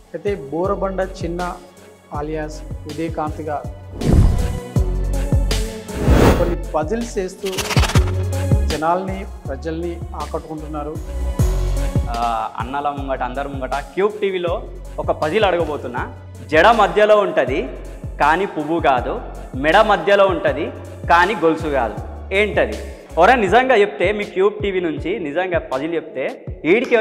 అయితే బోరబండ చిన్న ఆలియాస్ ఉదయకాంత్గా కొన్ని పజిల్స్ చేస్తూ జనాల్ని ప్రజల్ని ఆకట్టుకుంటున్నారు ఆ, అన్నల ముంగట అందరి ముంగట క్యూబ్ టీవీలో ఒక పజిల్ అడగబోతున్నా జడ మధ్యలో ఉంటుంది కానీ పువ్వు కాదు మెడ మధ్యలో ఉంటుంది కానీ గొలుసు కాదు ఏంటది ఎవరైనా నిజంగా చెప్తే మీ క్యూబ్ టీవీ నుంచి నిజంగా పజిల్ చెప్తే ఈడికి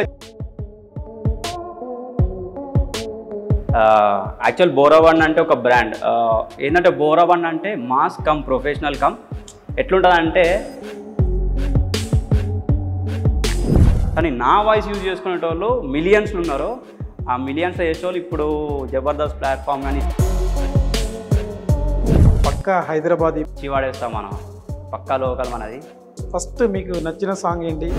యాక్చువల్ బోరావన్ అంటే ఒక బ్రాండ్ ఏంటంటే బోరావన్ అంటే మాస్ కమ్ ప్రొఫెషనల్ కమ్ ఎట్లుంటుంది అంటే కానీ నా వాయిస్ యూజ్ చేసుకునేటోళ్ళు మిలియన్స్లు ఉన్నారు ఆ మిలియన్స్ చేసేవాళ్ళు ఇప్పుడు జబర్దస్త్ ప్లాట్ఫామ్ కానీ పక్క హైదరాబాద్ చివాడేస్తాం మనం పక్కా లోకల్ మనది ఫస్ట్ మీకు నచ్చిన సాంగ్ ఏంటి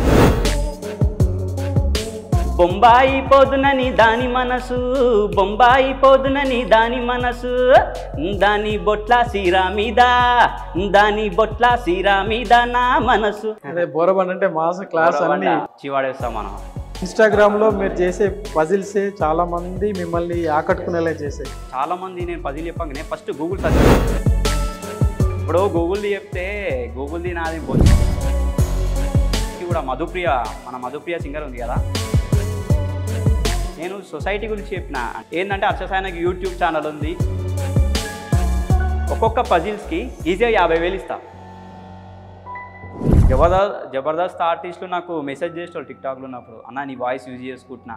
బొంబాయి పోదునని దాని మనసు బొంబాయి పోదునని దాని మనసు దాని బొట్ల సీరా మీద దాని బొట్ల సీరా మీద నా మనసు అదే బోరబండ అంటే మాస్ క్లాస్ అన్ని చివాడేస్తాం మనం ఇన్స్టాగ్రామ్ లో మీరు చేసే పజిల్సే చాలా మంది మిమ్మల్ని ఆకట్టుకునేలా చేసాయి చాలా మంది నేను పది చెప్పంగానే ఫస్ట్ గూగుల్ సర్చ్ ఇప్పుడు గూగుల్ది చెప్తే గూగుల్ది నాది బొచ్చు ఇది కూడా మధుప్రియ మన మధుప్రియ సింగర్ ఉంది కదా నేను సొసైటీ గురించి చెప్పిన ఏంటంటే అర్షసాయనకి యూట్యూబ్ ఛానల్ ఉంది ఒక్కొక్క పజిల్స్కి ఈజీగా యాభై వేలు ఇస్తా జబర్దస్త్ జబర్దస్త్ ఆర్టిస్టులు నాకు మెసేజ్ చేసేవాళ్ళు టిక్టాక్లో ఉన్నప్పుడు అన్న నీ వాయిస్ యూజ్ చేసుకుంటున్నా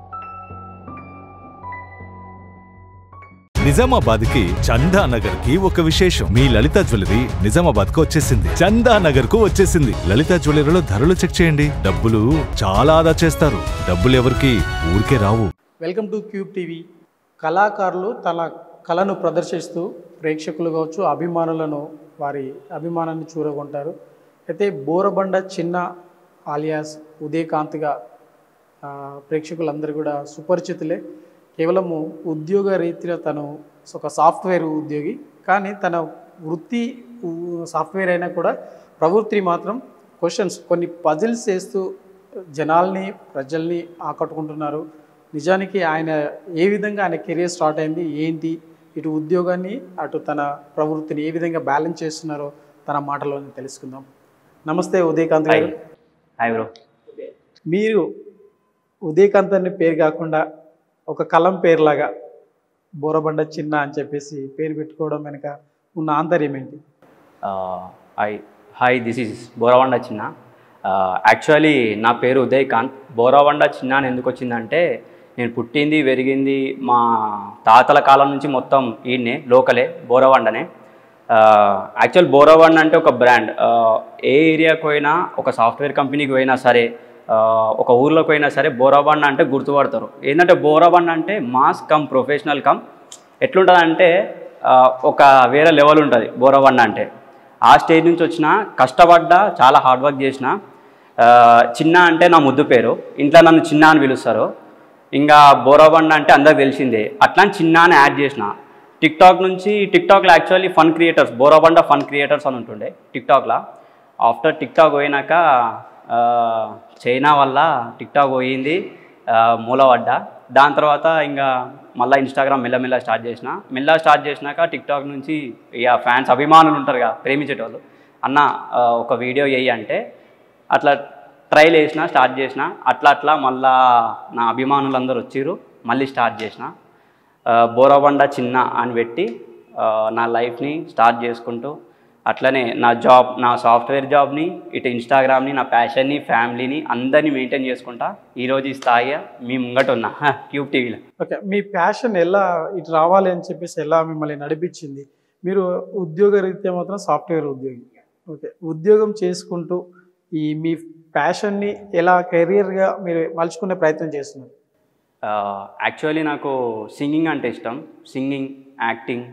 నిజామాబాద్ కి చందా నగర్ కి ఒక విశేషం మీ లలిత జ్యువెలరీ నిజామాబాద్ కు వచ్చేసింది చందా నగర్ కు వచ్చేసింది లలిత జ్యువెలరీలో ధరలు చెక్ చేయండి డబ్బులు చాలా ఆదా చేస్తారు డబ్బులు ఎవరికి ఊరికే రావు వెల్కమ్ టు క్యూబ్ టీవీ కళాకారులు తన కళను ప్రదర్శిస్తూ ప్రేక్షకులు కావచ్చు అభిమానులను వారి అభిమానాన్ని చూరగొంటారు అయితే బోరబండ చిన్న ఆలియాస్ ఉదయకాంత్గా ఆ, ప్రేక్షకులందరూ కూడా సుపరిచితులే కేవలము ఉద్యోగ రీత్యా తను ఒక సాఫ్ట్వేర్ ఉద్యోగి కానీ తన వృత్తి ఊ- సాఫ్ట్వేర్ అయినా కూడా ప్రవృత్తి మాత్రం క్వశ్చన్స్ కొన్ని పజిల్స్ చేస్తూ జనాల్ని ప్రజల్ని ఆకట్టుకుంటున్నారు నిజానికి ఆయన ఏ విధంగా ఆయన కెరీర్ స్టార్ట్ అయింది ఏంటి ఇటు ఉద్యోగాన్ని అటు తన ప్రవృత్తిని ఏ విధంగా బ్యాలెన్స్ చేస్తున్నారో తన మాటలోనే తెలుసుకుందాం నమస్తే ఉదయకాంత్ హాయ్ గారు హాయ్ బ్రో మీరు ఉదయకాంత్ అనే పేరు కాకుండా ఒక కలం పేరులాగా బోరబండ చిన్న అని చెప్పేసి పేరు పెట్టుకోవడం వెనుక ఉన్న ఆంతర్యం ఏంటి hi hi this is Borabanda చిన్న యాక్చువల్లీ నా పేరు ఉదయకాంత్ బోరవండ చిన్న అని ఎందుకు వచ్చిందంటే నేను పుట్టింది పెరిగింది మా తాతల కాలం నుంచి మొత్తం ఈయన్నే లోకలే బోరవండనే యాక్చువల్ బోరవండ అంటే ఒక బ్రాండ్ ఏ ఏరియాకి పోయినా ఒక సాఫ్ట్వేర్ కంపెనీకి పోయినా సరే ఆ, ఒక ఊర్లోకి పోయినా సరే బోరబండ అంటే గుర్తుపడతారు ఏంటంటే బోరబండ అంటే మాస్ కమ్ ప్రొఫెషనల్ కమ్ ఎట్లుంటుంది అంటే ఒక వేరే లెవెల్ ఉంటుంది బోరబండ అంటే ఆ స్టేజ్ నుంచి వచ్చిన కష్టపడ్డా చాలా హార్డ్ వర్క్ చేసిన ఆ, చిన్న అంటే నా ముద్దు పేరు ఇంట్లో నన్ను చిన్న అని పిలుస్తారు ఇంకా బోరబండ అంటే అందరికి తెలిసిందే అట్లా అని చిన్న అని యాడ్ చేసిన టిక్టాక్ నుంచి టిక్టాక్లో actually fun creators Borabanda fun creators అని ఉంటుండే టిక్టాక్లో ఆఫ్టర్ టిక్టాక్ పోయినాక ఆ, చైనా వల్ల టిక్టాక్ పోయింది ఆ, మూలపడ్డా దాని తర్వాత ఇంకా మళ్ళీ ఇన్స్టాగ్రామ్ మెల్లమెల్ల స్టార్ట్ చేసిన మెల్ల స్టార్ట్ చేసినాక టిక్టాక్ నుంచి ఇక ఫ్యాన్స్ అభిమానులు ఉంటారు కదా ప్రేమించేటోళ్ళు అన్న ఆ, ఒక వీడియో వేయి అంటే అట్లా ట్రైల్ వేసిన స్టార్ట్ చేసిన అట్లా అట్లా మళ్ళా నా అభిమానులు అందరూ వచ్చిర్రు మళ్ళీ స్టార్ట్ చేసిన ఆ, బోరబండ చిన్న అని పెట్టి ఆ, నా లైఫ్ని స్టార్ట్ చేసుకుంటూ అట్లనే నా జాబ్ నా సాఫ్ట్వేర్ జాబ్ని ఇటు ఇన్స్టాగ్రామ్ని నా ప్యాషన్ని ఫ్యామిలీని అందరినీ మెయింటైన్ చేసుకుంటా ఈరోజు ఈ స్థాయి మీ ముంగట ఉన్నా హ, క్యూబ్ టీవీలో ఓకే మీ ప్యాషన్ ఎలా ఇటు రావాలి అని చెప్పేసి ఎలా మిమ్మల్ని నడిపించింది మీరు ఉద్యోగ రీత్యా మాత్రం సాఫ్ట్వేర్ ఉద్యోగి ఓకే ఉద్యోగం చేసుకుంటూ ఈ మీ ప్యాషన్ని ఎలా కెరియర్గా మీరు మలుచుకునే ప్రయత్నం చేస్తున్నారు యాక్చువల్లీ నాకు సింగింగ్ అంటే ఇష్టం సింగింగ్ యాక్టింగ్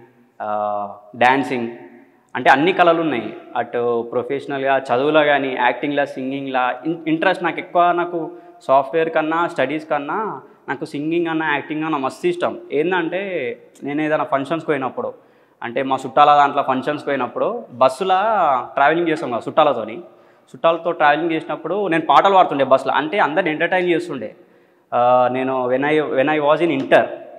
డ్యాన్సింగ్ అంటే అన్ని కళలు ఉన్నాయి అటు ప్రొఫెషనల్గా చదువులో కానీ యాక్టింగ్లా సింగింగ్లా ఇంట్రెస్ట్ నాకు ఎక్కువ నాకు సాఫ్ట్వేర్ కన్నా స్టడీస్ కన్నా నాకు సింగింగ్ అన్న యాక్టింగ్ అన్న మస్తు ఇష్టం ఏంటంటే నేను ఏదైనా ఫంక్షన్స్కి పోయినప్పుడు అంటే మా చుట్టాల దాంట్లో ఫంక్షన్స్కి పోయినప్పుడు బస్సులో ట్రావెలింగ్ చేస్తాం కదా చుట్టాలతోని చుట్టాలతో ట్రావెలింగ్ చేసినప్పుడు నేను పాటలు పాడుతుండే బస్సులో అంటే అందరిని ఎంటర్టైన్ చేస్తుండే ఆ, నేను when I when I was in inter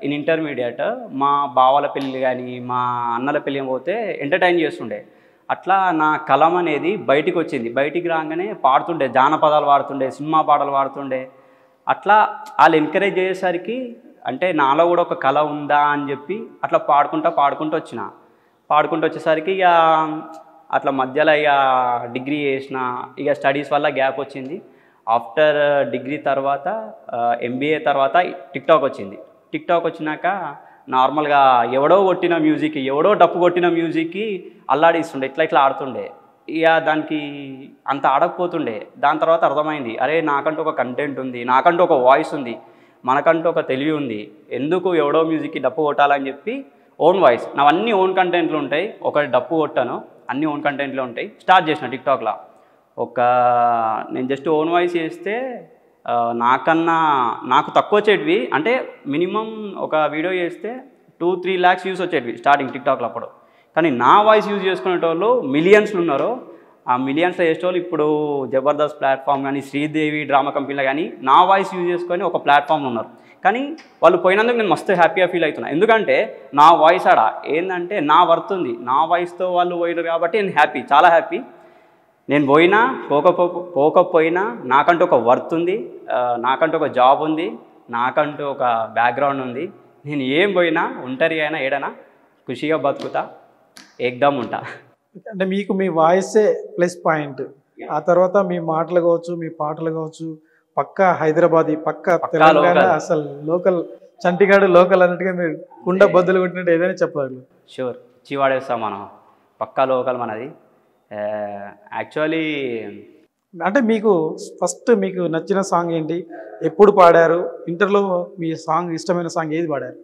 in intermediate మా బావల పెళ్ళి కానీ మా అన్నల పెళ్ళి పోతే ఎంటర్టైన్ చేస్తుండే అట్లా నా కలం అనేది బయటికి వచ్చింది బయటికి రాగానే పాడుతుండే జానపదాలు పాడుతుండే సినిమా పాటలు పాడుతుండే అట్లా వాళ్ళు ఎంకరేజ్ చేసేసరికి అంటే నాలో కూడా ఒక కళ ఉందా అని చెప్పి అట్లా పాడుకుంటా పాడుకుంటూ వచ్చిన పాడుకుంటూ వచ్చేసరికి ఇక అట్లా మధ్యలో ఇక డిగ్రీ చేసిన ఇక స్టడీస్ వల్ల గ్యాప్ వచ్చింది ఆఫ్టర్ డిగ్రీ తర్వాత ఎంబీఏ తర్వాత టిక్టాక్ వచ్చింది టిక్టాక్ వచ్చినాక నార్మల్గా ఎవడో కొట్టిన మ్యూజిక్ ఎవడో డప్పు కొట్టిన మ్యూజిక్కి అల్లాడిస్తుండే ఇట్లా ఇట్లా ఆడుతుండే ఇక దానికి అంత ఆడకపోతుండే దాని తర్వాత అర్థమైంది అరే నాకంటూ ఒక కంటెంట్ ఉంది నాకంటూ ఒక వాయిస్ ఉంది మనకంటూ ఒక తెలివి ఉంది ఎందుకు ఎవడో మ్యూజిక్కి డప్పు కొట్టాలని చెప్పి ఓన్ వాయిస్ నావన్నీ ఓన్ కంటెంట్లు ఉంటాయి ఒకటి డప్పు కొట్టాను అన్ని ఓన్ కంటెంట్లు ఉంటాయి స్టార్ట్ చేసిన టిక్టాక్లో ఒక నేను జస్ట్ ఓన్ వాయిస్ చేస్తే ఆ, నాకన్నా నాకు తక్కువ వచ్చేటివి అంటే మినిమం ఒక వీడియో చేస్తే టూ త్రీ ల్యాక్స్ వ్యూస్ వచ్చేటివి స్టార్టింగ్ టిక్టాక్లో అప్పుడు కానీ నా వాయిస్ యూజ్ చేసుకునేటోళ్ళు మిలియన్స్లు ఉన్నారు ఆ మిలియన్స్లో చేసేటోళ్ళు ఇప్పుడు జబర్దస్త్ ప్లాట్ఫామ్ కానీ శ్రీదేవి డ్రామా కంపెనీలో కానీ నా వాయిస్ యూజ్ చేసుకొని ఒక ప్లాట్ఫామ్లో ఉన్నారు కానీ వాళ్ళు పోయినందుకు నేను మస్తు హ్యాపీగా ఫీల్ అవుతున్నా ఎందుకంటే నా వాయిస్ ఆడ ఏంటంటే నా వర్త్ ఉంది నా వాయిస్తో వాళ్ళు పోయినారు కాబట్టి నేను హ్యాపీ చాలా హ్యాపీ నేను పోయినా పోకపో పోకపోయినా నాకంటూ ఒక వర్త్ ఉంది ఆ, నాకంటూ ఒక జాబ్ ఉంది నాకంటూ ఒక బ్యాక్గ్రౌండ్ ఉంది నేను ఏం పోయినా ఒంటరి అయినా ఏడైనా ఖుషిగా బతుకుతా ఏకదమ్ ఉంటా అంటే మీకు మీ వాయిసే ప్లస్ పాయింట్ ఆ తర్వాత మీ మాటలు కావచ్చు మీ పాటలు కావచ్చు పక్క హైదరాబాద్ పక్క పక్కా తెలంగాణ local. అసలు లోకల్ చంటిగాడు లోకల్ అన్నట్టుగా మీరు కుండ బద్దలు కొట్టినట్టు ఏదైనా చెప్పాలి షూర్ ఇచ్చి వాడేస్తాం మనం పక్కా లోకల్ మనది యాక్చువల్లీ అంటే మీకు ఫస్ట్ మీకు నచ్చిన సాంగ్ ఏంటి ఎప్పుడు పాడారు ఇంటర్లో మీ సాంగ్ ఇష్టమైన సాంగ్ ఏది పాడారు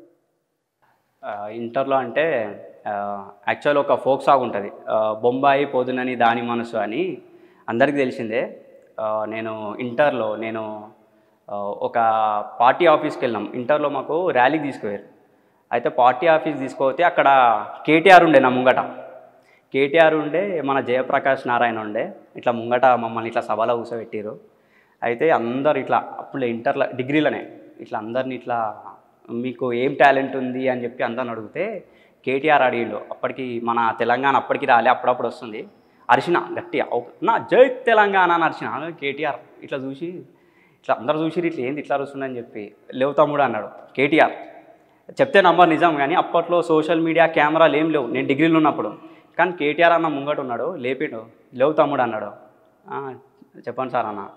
ఇంటర్లో అంటే యాక్చువల్ ఒక ఫోక్ సాంగ్ ఉంటుంది బొంబాయి పోదునని దాని మనసు అని అందరికీ తెలిసిందే ఆ, నేను ఇంటర్లో నేను ఆ, ఒక పార్టీ ఆఫీస్కి వెళ్ళినాం ఇంటర్లో మాకు ర్యాలీకి తీసుకుపోయారు అయితే పార్టీ ఆఫీస్ తీసుకుపోతే అక్కడ కేటీఆర్ ఉండే నా ముంగట కేటీఆర్ ఉండే మన జయప్రకాష్ నారాయణ ఉండే ఇట్లా ముంగట మమ్మల్ని ఇట్లా సభలో కూర్చోబెట్టారు అయితే అందరు ఇట్లా అప్పుడు ఇంటర్లో డిగ్రీలోనే ఇట్లా అందరిని ఇట్లా మీకు ఏం టాలెంట్ ఉంది అని చెప్పి అందరిని అడిగితే కేటీఆర్ అడిగిండు అప్పటికి మన తెలంగాణ అప్పటికి రాలే అప్పుడప్పుడు వస్తుంది అరిసిన గట్టిగా "ఓ- నా జై తెలంగాణ అని అరిచిన కేటీఆర్ ఇట్లా చూసి ఇట్లా అందరు చూసి ఇట్లా ఏంది ఇట్లా అరుస్తుందని చెప్పి లేవు తమ్ముడు అన్నాడు కేటీఆర్ చెప్తే నంబర్ నిజం కానీ అప్పట్లో సోషల్ మీడియా కెమెరాలు ఏం లేవు నేను డిగ్రీలో ఉన్నప్పుడు కానీ కేటీఆర్ అన్న ముంగట ఉన్నాడు లేపిండు లేవు తమ్ముడు అన్నాడు "ఆ, చెప్పండి సార్ అన్న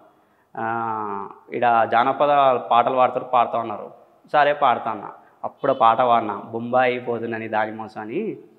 ఇడ జానపద పాటలు పాడతారు పాడుతా ఉన్నారు సరే పాడతా అన్న అప్పుడు పాట పాడినా బొంబాయి పోతుందని దాని మోసం అని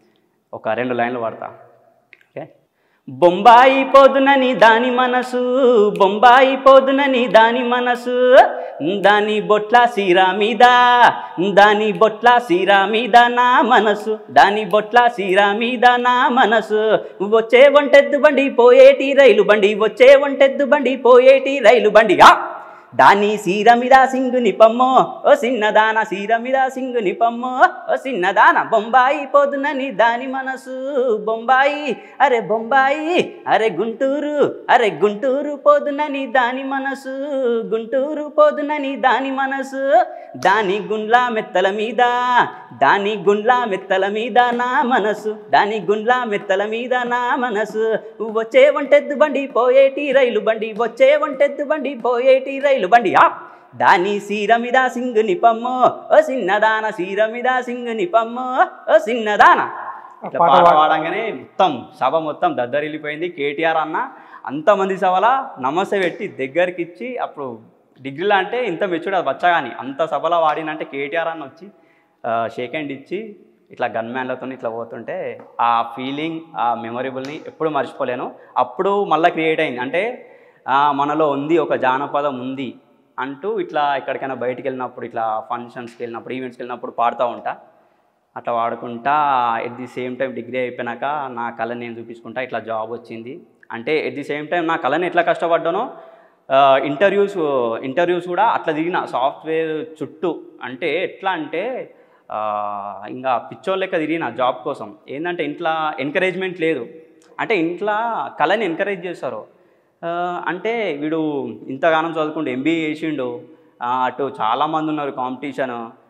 ఒక రెండు లైన్లు పాడతా ఓకే బొంబాయి పోదునని దాని మనసు బొంబాయి పోదునని దాని మనసు దాని బొట్ల సీరా మీద దాని బొట్ల సీరా మీద నా మనసు దాని బొట్ల సీరా మీద నా మనసు వచ్చే వంటెద్దు బండి పోయేటి రైలు బండి వచ్చే వంటెద్దు బండి పోయేటి రైలు బండి ఆ! దాని సీరమిదా సింగుని పమ్మో ఓ సిన్నదాన సీరమిదా సింగుని పమ్మో ఓ సిన్నదాన బొంబాయి పోదునని దాని మనసు బొంబాయి అరే బొంబాయి అరే గుంటూరు అరే గుంటూరు పోదునని దాని మనసు గుంటూరు పోదునని దాని మనసు దాని గుండ్ల మెత్తల మీద దాని గుండ్ల మెత్తల మీద నా మనసు దాని గుండ్ల మెత్తల మీద నా మనసు వచ్చే వంటెద్దు బండి పోయేటి రైలు బండి వచ్చే వంటెద్దు బండి పోయేటి రైలు బండి ఆ దాని సీరమిదా సింగు నిపమ్మో ఓ సిన్నదాన సీరమిదా సింగు నిపమ్మో ఓ సిన్నదాన ఇట్లా పాట పాట పాడ- పాడంగానే మొత్తం సభ మొత్తం దద్దరిల్లిపోయింది కేటీఆర్ అన్న అంతమంది సభల నమస్తే పెట్టి దగ్గరికి ఇచ్చి అప్పుడు డిగ్రీలో అంటే ఇంత మెచ్యూర్డ్ అది వచ్చగాని అంత సభలో వాడినంటే కేటీఆర్ అన్న వచ్చి షేక్ హ్యాండ్ ఇచ్చి ఇట్లా గన్మ్యాన్లతో ఇట్లా పోతుంటే ఆ ఫీలింగ్ ఆ మెమొరబుల్ని ఎప్పుడు మర్చిపోలేను అప్పుడు మళ్ళీ క్రియేట్ అయింది అంటే ఆ, మనలో ఉంది ఒక జానపదం ఉంది అంటూ ఇట్లా ఎక్కడికైనా బయటికి వెళ్ళినప్పుడు ఇట్లా ఫంక్షన్స్కి వెళ్ళినప్పుడు ఈవెంట్స్కి వెళ్ళినప్పుడు పాడుతూ ఉంటా అట్లా వాడుకుంటా at the same time degree అయిపోయినాక నా కళని నేను చూపించుకుంటా ఇట్లా జాబ్ వచ్చింది అంటే ఎట్ ది సేమ్ టైం నా కళని ఎట్లా కష్టపడ్డానో ఇంటర్వ్యూస్ ఇంటర్వ్యూస్ కూడా అట్లా దిగిన సాఫ్ట్వేర్ చుట్టూ అంటే ఎట్లా అంటే ఆ, ఇంకా పిచ్చోళ్ళ లెక్క తిరిగిన జాబ్ కోసం ఏంటంటే ఇంట్లో ఎంకరేజ్మెంట్ లేదు అంటే ఇంట్లో కళని ఎంకరేజ్ చేస్తారు ఆ, అంటే వీడు ఇంతగానం చదువుకుంటూ ఎంబీఏ చేసిండు ఆ, అటు చాలామంది ఉన్నారు కాంపిటీషన్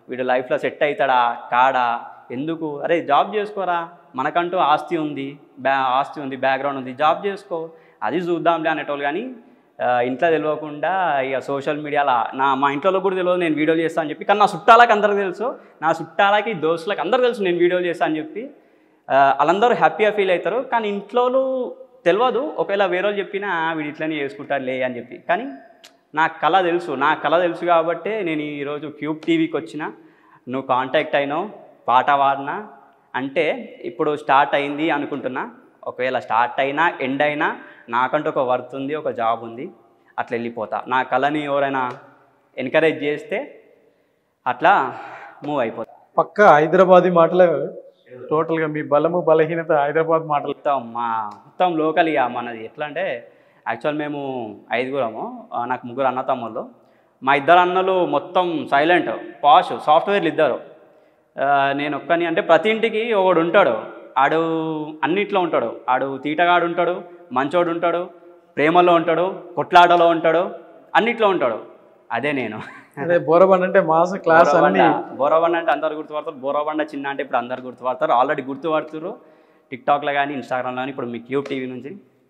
వీడు లైఫ్లో సెట్ అవుతాడా కాడా ఎందుకు అరే జాబ్ చేసుకోరా మనకంటూ ఆస్తి ఉంది బ్యా ఆస్తి ఉంది బ్యాక్గ్రౌండ్ ఉంది జాబ్ చేసుకో అది చూద్దాంలే అనేటోళ్ళు కానీ ఆ, ఇంట్లో తెలియకుండా ఇక సోషల్ మీడియాలో నా మా ఇంట్లో కూడా తెలియదు నేను వీడియోలు చేస్తాను అని చెప్పి కానీ నా చుట్టాలకు అందరికి తెలుసు నా చుట్టాలకి దోస్తులకు అందరికి తెలుసు నేను వీడియోలు చేస్తాను అని చెప్పి ఆ, వాళ్ళందరూ హ్యాపీగా ఫీల్ అవుతారు కానీ ఇంట్లో తెలియదు ఒకవేళ వేరే వాళ్ళు చెప్పినా వీడు ఇట్లనే చేసుకుంటారులే అని చెప్పి కానీ నా కళ తెలుసు నా కళ తెలుసు కాబట్టే నేను ఈరోజు క్యూబ్ టీవీకి వచ్చిన నువ్వు కాంటాక్ట్ అయినావు పాట పాడినా అంటే ఇప్పుడు స్టార్ట్ అయింది అనుకుంటున్నా ఒకవేళ స్టార్ట్ అయినా ఎండ్ అయినా నాకంటూ ఒక వర్త్ ఉంది ఒక జాబ్ ఉంది అట్లా వెళ్ళిపోతా నా కళని ఎవరైనా ఎంకరేజ్ చేస్తే అట్లా మూవ్ అయిపోతా పక్క హైదరాబాదీ మాటలే టోటల్గా మీ బలము బలహీనత హైదరాబాద్ మాటలు మొత్తం మా మొత్తం లోకల్ ఇక మనది ఎట్లా అంటే యాక్చువల్ మేము ఐదుగురము ఆ, నాకు ముగ్గురు అన్న తమ్ముళ్ళు మా ఇద్దరు అన్నలు మొత్తం సైలెంట్ పాష్ సాఫ్ట్వేర్లు ఇద్దరు ఆ, నేను ఒక్కని అంటే ప్రతి ఇంటికి ఒకడు ఉంటాడు ఆడు అన్నిట్లో ఉంటాడు ఆడు తీటగాడు ఉంటాడు మంచోడు ఉంటాడు ప్రేమలో ఉంటాడు కొట్లాటలో ఉంటాడు అన్నిట్లో ఉంటాడు అదే నేను అదే బోరబండ అంటే మాస్ క్లాస్ అన్ని బోరబండ బోరబండ అంటే అందరు గుర్తుపడతారు బోరబండ చిన్న అంటే ఇప్పుడు అందరు గుర్తుపడతారు ఆల్రెడీ గుర్తుపడుతున్నారు టిక్టాక్లో కానీ ఇన్స్టాగ్రామ్లో కానీ ఇప్పుడు మీ క్యూబ్ టీవీ నుంచి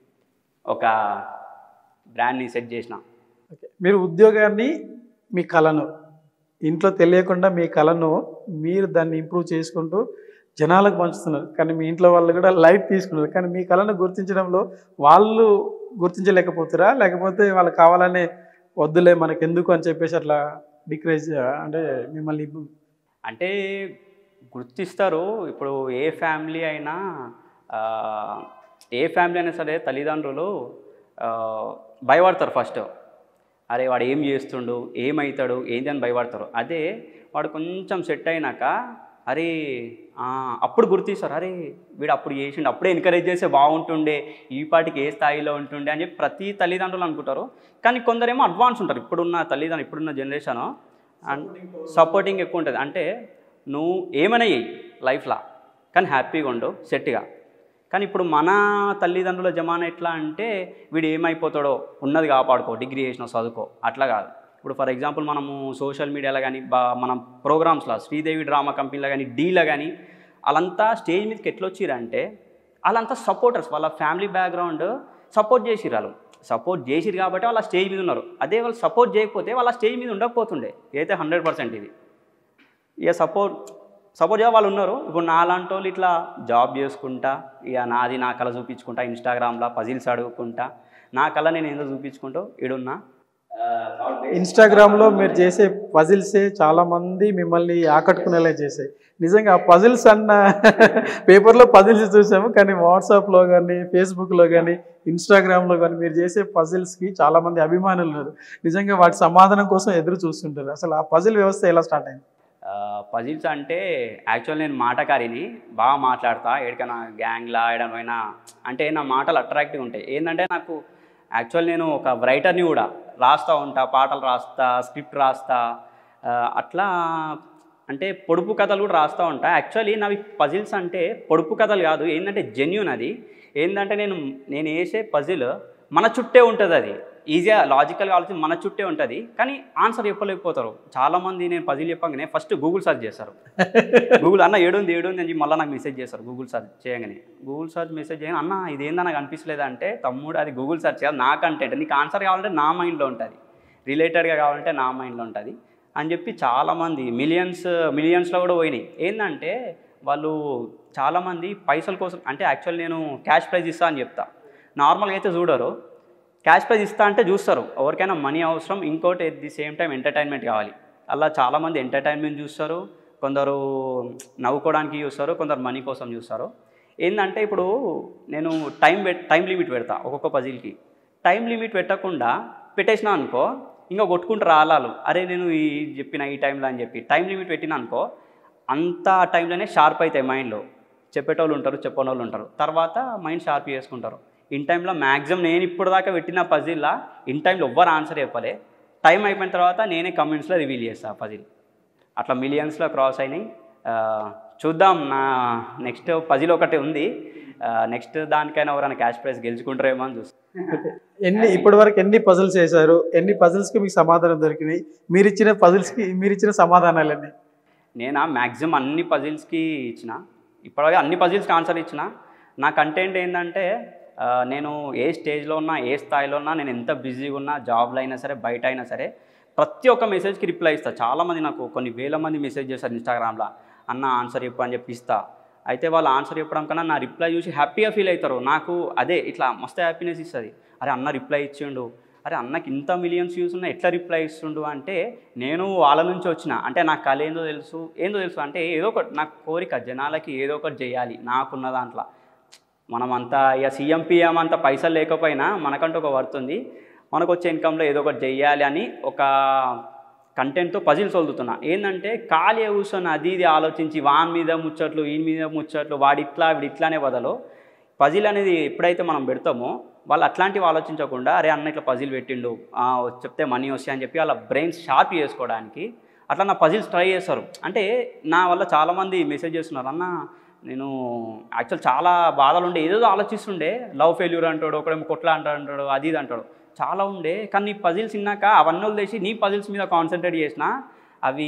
ఒక బ్రాండ్ని సెట్ చేసిన ఓకే. మీరు ఉద్యోగాన్ని మీ కళను ఇంట్లో తెలియకుండా మీ కళను మీరు దాన్ని ఇంప్రూవ్ చేసుకుంటూ జనాలకు పంచుతున్నారు కానీ మీ ఇంట్లో వాళ్ళు కూడా లైట్ తీసుకున్నారు కానీ మీ కళను గుర్తించడంలో వాళ్ళు గుర్తించలేకపోతారా లేకపోతే వాళ్ళు కావాలనే వద్దులే మనకు ఎందుకు అని చెప్పేసి అట్లా డిక్రేజ్ అంటే మిమ్మల్ని అంటే గుర్తిస్తారు ఇప్పుడు ఏ ఫ్యామిలీ అయినా ఆ, ఏ ఫ్యామిలీ అయినా సరే తల్లిదండ్రులు ఆ, భయపడతారు ఫస్ట్ అరే వాడు ఏం చేస్తుండు ఏమవుతాడు ఏంది అని భయపడతారు అదే వాడు కొంచెం సెట్ అయినాక అరే ఆ, అప్పుడు గుర్తిస్తారు అరే వీడు అప్పుడు చేసిండు అప్పుడే ఎంకరేజ్ చేస్తే బాగుంటుండే ఈ పాటికి ఏ స్థాయిలో ఉంటుండే అని చెప్పి ప్రతి తల్లిదండ్రులు అనుకుంటారు కానీ కొందరేమో అడ్వాన్స్ ఉంటారు ఇప్పుడున్న తల్లిదండ్రులు ఇప్పుడున్న జనరేషన్ సపోర్టింగ్ ఎక్కువ ఉంటుంది అంటే నువ్వు ఏమైనా చెయ్యి లైఫ్లో కానీ హ్యాపీగా ఉండు సెట్గా కానీ ఇప్పుడు మన తల్లిదండ్రుల జమానా ఎట్లా అంటే వీడు ఏమైపోతాడో ఉన్నది కాపాడుకో డిగ్రీ చేసిన చదువుకో అట్లా కాదు ఇప్పుడు ఫర్ ఎగ్జాంపుల్ మనము సోషల్ మీడియాలో కానీ బా మనం ప్రోగ్రామ్స్లో శ్రీదేవి డ్రామా కంపెనీలో కానీ డీలో కానీ వాళ్ళంతా స్టేజ్ మీదకి ఎట్లా వచ్చిరంటే వాళ్ళంతా సపోర్టర్స్ వాళ్ళ ఫ్యామిలీ బ్యాక్గ్రౌండ్ సపోర్ట్ చేసిరు వాళ్ళు సపోర్ట్ చేసిరు కాబట్టి వాళ్ళ స్టేజ్ మీద ఉన్నారు అదే వాళ్ళు సపోర్ట్ చేయకపోతే వాళ్ళ స్టేజ్ మీద ఉండకపోతుండే అయితే హండ్రెడ్ పర్సెంట్ ఇది ఇక సపోర్ట్ సపోర్ట్ చేయ వాళ్ళు ఉన్నారు ఇప్పుడు నాలాంటి వాళ్ళు ఇట్లా జాబ్ చేసుకుంటా ఇక నాది నా కళ చూపించుకుంటా ఇన్స్టాగ్రామ్లో పజిల్స్ అడుగుకుంటా నా కళ నేను ఏందో చూపించుకుంటూ ఈడున్నా ఇన్స్టాగ్రామ్లో మీరు చేసే పజిల్సే చాలా మంది మిమ్మల్ని ఆకట్టుకునేలా చేసాయి నిజంగా ఆ పజిల్స్ అన్న పేపర్లో పజిల్స్ చూసాము కానీ వాట్సాప్లో కానీ ఫేస్బుక్లో కానీ ఇన్స్టాగ్రామ్లో కానీ మీరు చేసే పజిల్స్కి చాలా మంది అభిమానులు ఉన్నారు నిజంగా వాటి సమాధానం కోసం ఎదురు చూస్తుంటారు అసలు ఆ పజిల్ వ్యవస్థ ఎలా స్టార్ట్ అయింది పజిల్స్ అంటే యాక్చువల్ నేను మాటకారిని బాగా మాట్లాడతా ఎక్కడికైనా గ్యాంగ్లా ఏడమైనా అంటే నా మాటలు అట్రాక్టివ్ ఉంటాయి ఏంటంటే నాకు యాక్చువల్ నేను ఒక రైటర్ని కూడా రాస్తూ ఉంటా పాటలు రాస్తా స్క్రిప్ట్ రాస్తా ఆ, అట్లా అంటే పొడుపు కథలు కూడా రాస్తూ ఉంటా యాక్చువల్లీ నావి పజిల్స్ అంటే పొడుపు కథలు కాదు ఏంటంటే జెన్యున్ అది ఏంటంటే నేను నేను వేసే పజిల్ మన చుట్టే ఉంటుంది అది ఈజీగా లాజికల్గా ఆలోచించి మన చుట్టే ఉంటుంది కానీ ఆన్సర్ చెప్పలేకపోతారు చాలామంది నేను పజిల్ చెప్పగానే ఫస్ట్ గూగుల్ సెర్చ్ చేస్తారు గూగుల్ అన్న ఏడుంది ఏడుంది అని చెప్పి మళ్ళీ నాకు మెసేజ్ చేస్తారు గూగుల్ సెర్చ్ చేయగానే గూగుల్ సెర్చ్ మెసేజ్ చేయగానే అన్న ఇదేందా నాకు అనిపించలేదు అంటే తమ్ముడు అది గూగుల్ సెర్చ్ కాదు నా కంటెంట్ నీకు ఆన్సర్ కావాలంటే నా మైండ్లో ఉంటుంది రిలేటెడ్గా కావాలంటే నా మైండ్లో ఉంటుంది అని చెప్పి చాలామంది మిలియన్స్ మిలియన్స్లో కూడా పోయినాయి ఏంటంటే వాళ్ళు చాలామంది పైసల కోసం అంటే యాక్చువల్ నేను క్యాష్ ప్రైజ్ ఇస్తా అని చెప్తా నార్మల్గా అయితే చూడరు క్యాష్ ప్రైజ్ ఇస్తా అంటే చూస్తారు ఎవరికైనా మనీ అవసరం ఇంకోటి at the same time entertainment కావాలి అలా చాలామంది ఎంటర్టైన్మెంట్ చూస్తారు కొందరు నవ్వుకోవడానికి చూస్తారు కొందరు మనీ కోసం చూస్తారు ఏంటంటే ఇప్పుడు నేను టైం పెట్ టైం లిమిట్ పెడతా ఒక్కొక్క పజిల్కి టైం లిమిట్ పెట్టకుండా పెట్టేసిన అనుకో ఇంకా కొట్టుకుంటూ రాలాలు అరే నేను ఈ చెప్పిన ఈ టైంలో అని చెప్పి టైం లిమిట్ పెట్టిన అనుకో అంత టైంలోనే షార్ప్ అవుతాయి మైండ్లో చెప్పేటోళ్ళు ఉంటారు చెప్పని వాళ్ళు ఉంటారు తర్వాత మైండ్ షార్ప్ చేసుకుంటారు ఇన్ టైంలో మ్యాక్సిమం నేను ఇప్పుడు దాకా పెట్టిన పజిల్లా ఇన్ టైంలో ఎవ్వరు ఆన్సర్ చెప్పలే టైం అయిపోయిన తర్వాత నేనే కమెంట్స్లో రివీల్ చేస్తాను పజిల్ అట్లా మిలియన్స్లో క్రాస్ అయినాయి ఆ, చూద్దాం నా నెక్స్ట్ పజిల్ ఒకటి ఉంది నెక్స్ట్ దానికైనా ఎవరైనా క్యాష్ ప్రైజ్ గెలుచుకుంటారేమో అని చూస్తాను ఎన్ని ఇప్పటి వరకు ఎన్ని పజిల్స్ చేశారు ఎన్ని పజిల్స్కి మీకు సమాధానం దొరికినాయి మీరు ఇచ్చిన పజిల్స్కి మీరు ఇచ్చిన సమాధానాలు ఎన్ని నేను మ్యాక్సిమం అన్ని పజిల్స్కి ఇచ్చిన ఇప్పటివరకు అన్ని పజిల్స్కి ఆన్సర్ ఇచ్చిన నా కంటెంట్ ఏంటంటే ఆ, నేను ఏ స్టేజ్లో ఉన్నా ఏ స్థాయిలో ఉన్నా నేను ఎంత బిజీగా ఉన్నా జాబ్లో అయినా సరే బయట అయినా సరే ప్రతి ఒక్క మెసేజ్కి రిప్లై ఇస్తా చాలామంది నాకు కొన్ని వేల మంది మెసేజ్ చేస్తారు ఇన్స్టాగ్రామ్లో అన్న ఆన్సర్ చెప్పు అని చెప్పి ఇస్తా అయితే వాళ్ళు ఆన్సర్ చెప్పడం కన్నా నా రిప్లై చూసి హ్యాపీగా ఫీల్ అవుతారు నాకు అదే ఇట్లా మస్తు హ్యాపీనెస్ ఇస్తుంది అరే అన్న రిప్లై ఇచ్చిండు అరే అన్నకి ఇంత మిలియన్స్ వ్యూస్ ఉన్నా ఎట్లా రిప్లై ఇస్తుండు అంటే నేను వాళ్ళ నుంచి వచ్చిన అంటే నా కళ ఏందో తెలుసు ఏందో తెలుసు అంటే ఏదో ఒకటి నాకు కోరిక జనాలకి ఏదో ఒకటి చేయాలి నాకున్న దాంట్లో మనం అంతా ఇక సీఎం పిఎం అంత పైసలు లేకపోయినా మనకంటూ ఒక వర్త్ ఉంది మనకు వచ్చే ఇన్కంలో ఏదో ఒకటి చెయ్యాలి అని ఒక కంటెంట్తో పజిల్స్ వదులుతున్నా ఏంటంటే ఖాళీ కూర్చొని అది ఇది ఆలోచించి వాని మీద ముచ్చట్లు ఈయన మీద ముచ్చట్లు వాడి ఇట్లా వీడి ఇట్లానే బదులు పజిల్ అనేది ఎప్పుడైతే మనం పెడతామో వాళ్ళు అట్లాంటివి ఆలోచించకుండా అరే అన్న ఇట్లా పజిల్ పెట్టిండు ఆ, చెప్తే మనీ వస్తాయి అని చెప్పి వాళ్ళ బ్రెయిన్స్ షార్ప్ చేసుకోవడానికి అట్లా నా పజిల్స్ ట్రై చేస్తారు అంటే నా వల్ల చాలామంది మెసేజ్ చేస్తున్నారు అన్న నేను యాక్చువల్ చాలా బాధలు ఉండే ఏదో ఆలోచిస్తుండే లవ్ ఫెయిల్యూర్ అంటాడు ఒకడేమో కొట్లా అంటాడు అంటాడు అది ఇది అంటాడు చాలా ఉండే కానీ నీ పజిల్స్ విన్నాక అవన్నీ వదిలేసి నీ పజిల్స్ మీద కాన్సన్ట్రేట్ చేసిన అవి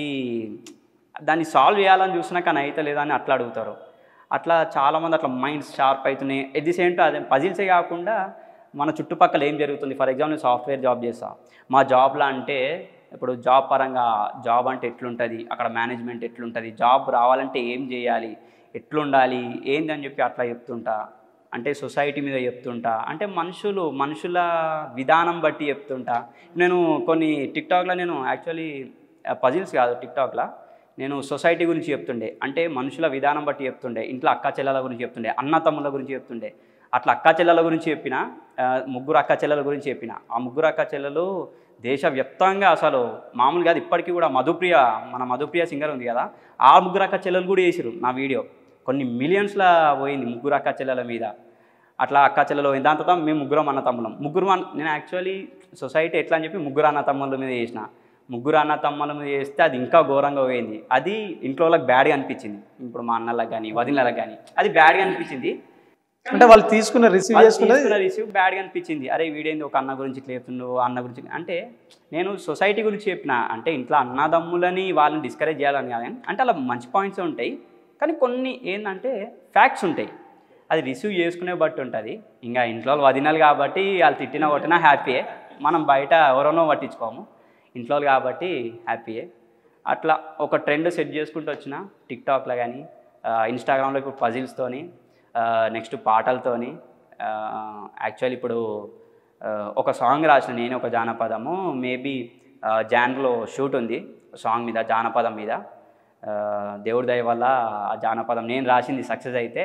దాన్ని సాల్వ్ చేయాలని చూసినా కానీ అయితే లేదా అని అట్లా అడుగుతారు అట్లా చాలామంది అట్లా మైండ్స్ షార్ప్ అవుతున్నాయి ఎట్ ది సేమ్ టైం అదే పజిల్సే కాకుండా మన చుట్టుపక్కల ఏం జరుగుతుంది ఫర్ ఎగ్జాంపుల్ నేను సాఫ్ట్వేర్ జాబ్ చేస్తా మా జాబ్లో అంటే ఇప్పుడు జాబ్ పరంగా జాబ్ అంటే ఎట్లుంటుంది అక్కడ మేనేజ్మెంట్ ఎట్లుంటుంది జాబ్ రావాలంటే ఏం చేయాలి ఎట్లుండాలి ఏంది అని చెప్పి అట్లా చెప్తుంటా అంటే సొసైటీ మీద చెప్తుంటా అంటే మనుషులు మనుషుల విధానం బట్టి చెప్తుంటా నేను కొన్ని టిక్టాక్లో నేను యాక్చువల్లీ పజిల్స్ కాదు టిక్టాక్లో నేను సొసైటీ గురించి చెప్తుండే అంటే మనుషుల విధానం బట్టి చెప్తుండే ఇంట్లో అక్క చెల్లెల గురించి చెప్తుండే అన్న తమ్ముల గురించి చెప్తుండే అట్లా అక్క చెల్లెల గురించి చెప్పిన ఆ, ముగ్గురు అక్క చెల్లెల గురించి చెప్పిన ఆ ముగ్గురు అక్క చెల్లెలు దేశవ్యాప్తంగా అసలు మామూలు కాదు ఇప్పటికీ కూడా మధుప్రియ మన మధుప్రియ సింగర్ ఉంది కదా ఆ ముగ్గురు అక్క చెల్లెలు కూడా వేసిరు నా వీడియో కొన్ని మిలియన్స్లో పోయింది ముగ్గురు అక్క చెల్లెల మీద అట్లా అక్క చెల్లెలు పోయింది దాని తర్వాత మేము ముగ్గురం అన్న తమ్ములం ముగ్గురు అన్న- నేను యాక్చువల్లీ సొసైటీ ఎట్లా అని చెప్పి ముగ్గురు అన్న తమ్ముల మీద చేసిన ముగ్గురు అన్న తమ్ముల మీద చేస్తే అది ఇంకా ఘోరంగా పోయింది అది ఇంట్లో వాళ్ళకి బ్యాడ్గా అనిపించింది ఇప్పుడు మా అన్నలకు కానీ వదినలకు కానీ అది బ్యాడ్గా అనిపించింది అంటే వాళ్ళు తీసుకున్న రిసీవ్ చేసుకున్నది రిసీవ్ బ్యాడ్గా అనిపించింది అరే వీడేంది ఒక అన్న గురించి ఇట్లా చెప్తుండు అన్న గురించి అంటే నేను సొసైటీ గురించి చెప్పిన అంటే ఇంట్లో అన్నదమ్ములని వాళ్ళని డిస్కరేజ్ చేయాలని కాదు కానీ అంటే అలా మంచి పాయింట్స్ ఉంటాయి కానీ కొన్ని ఏంటంటే ఫ్యాక్ట్స్ ఉంటాయి అది రిసీవ్ చేసుకునే బట్టి ఉంటుంది ఇంకా ఇంట్లో వాళ్ళు వదినాలు కాబట్టి వాళ్ళు తిట్టినా కొట్టినా హ్యాపీయే మనం బయట ఎవరోనో పట్టించుకోము ఇంట్లో వాళ్ళు కాబట్టి హ్యాపీయే అట్లా ఒక ట్రెండ్ సెట్ చేసుకుంటూ వచ్చిన టిక్టాక్లో కానీ ఇన్స్టాగ్రామ్లో ఇప్పుడు పజిల్స్తోని నెక్స్ట్ పాటలతోని యాక్చువల్ ఇప్పుడు ఆ, ఒక సాంగ్ రాసిన నేను ఒక జానపదము మేబీ జాన్లో షూట్ ఉంది సాంగ్ మీద జానపదం మీద ఆ, దేవుడి దయ వల్ల ఆ జానపదం నేను రాసింది సక్సెస్ అయితే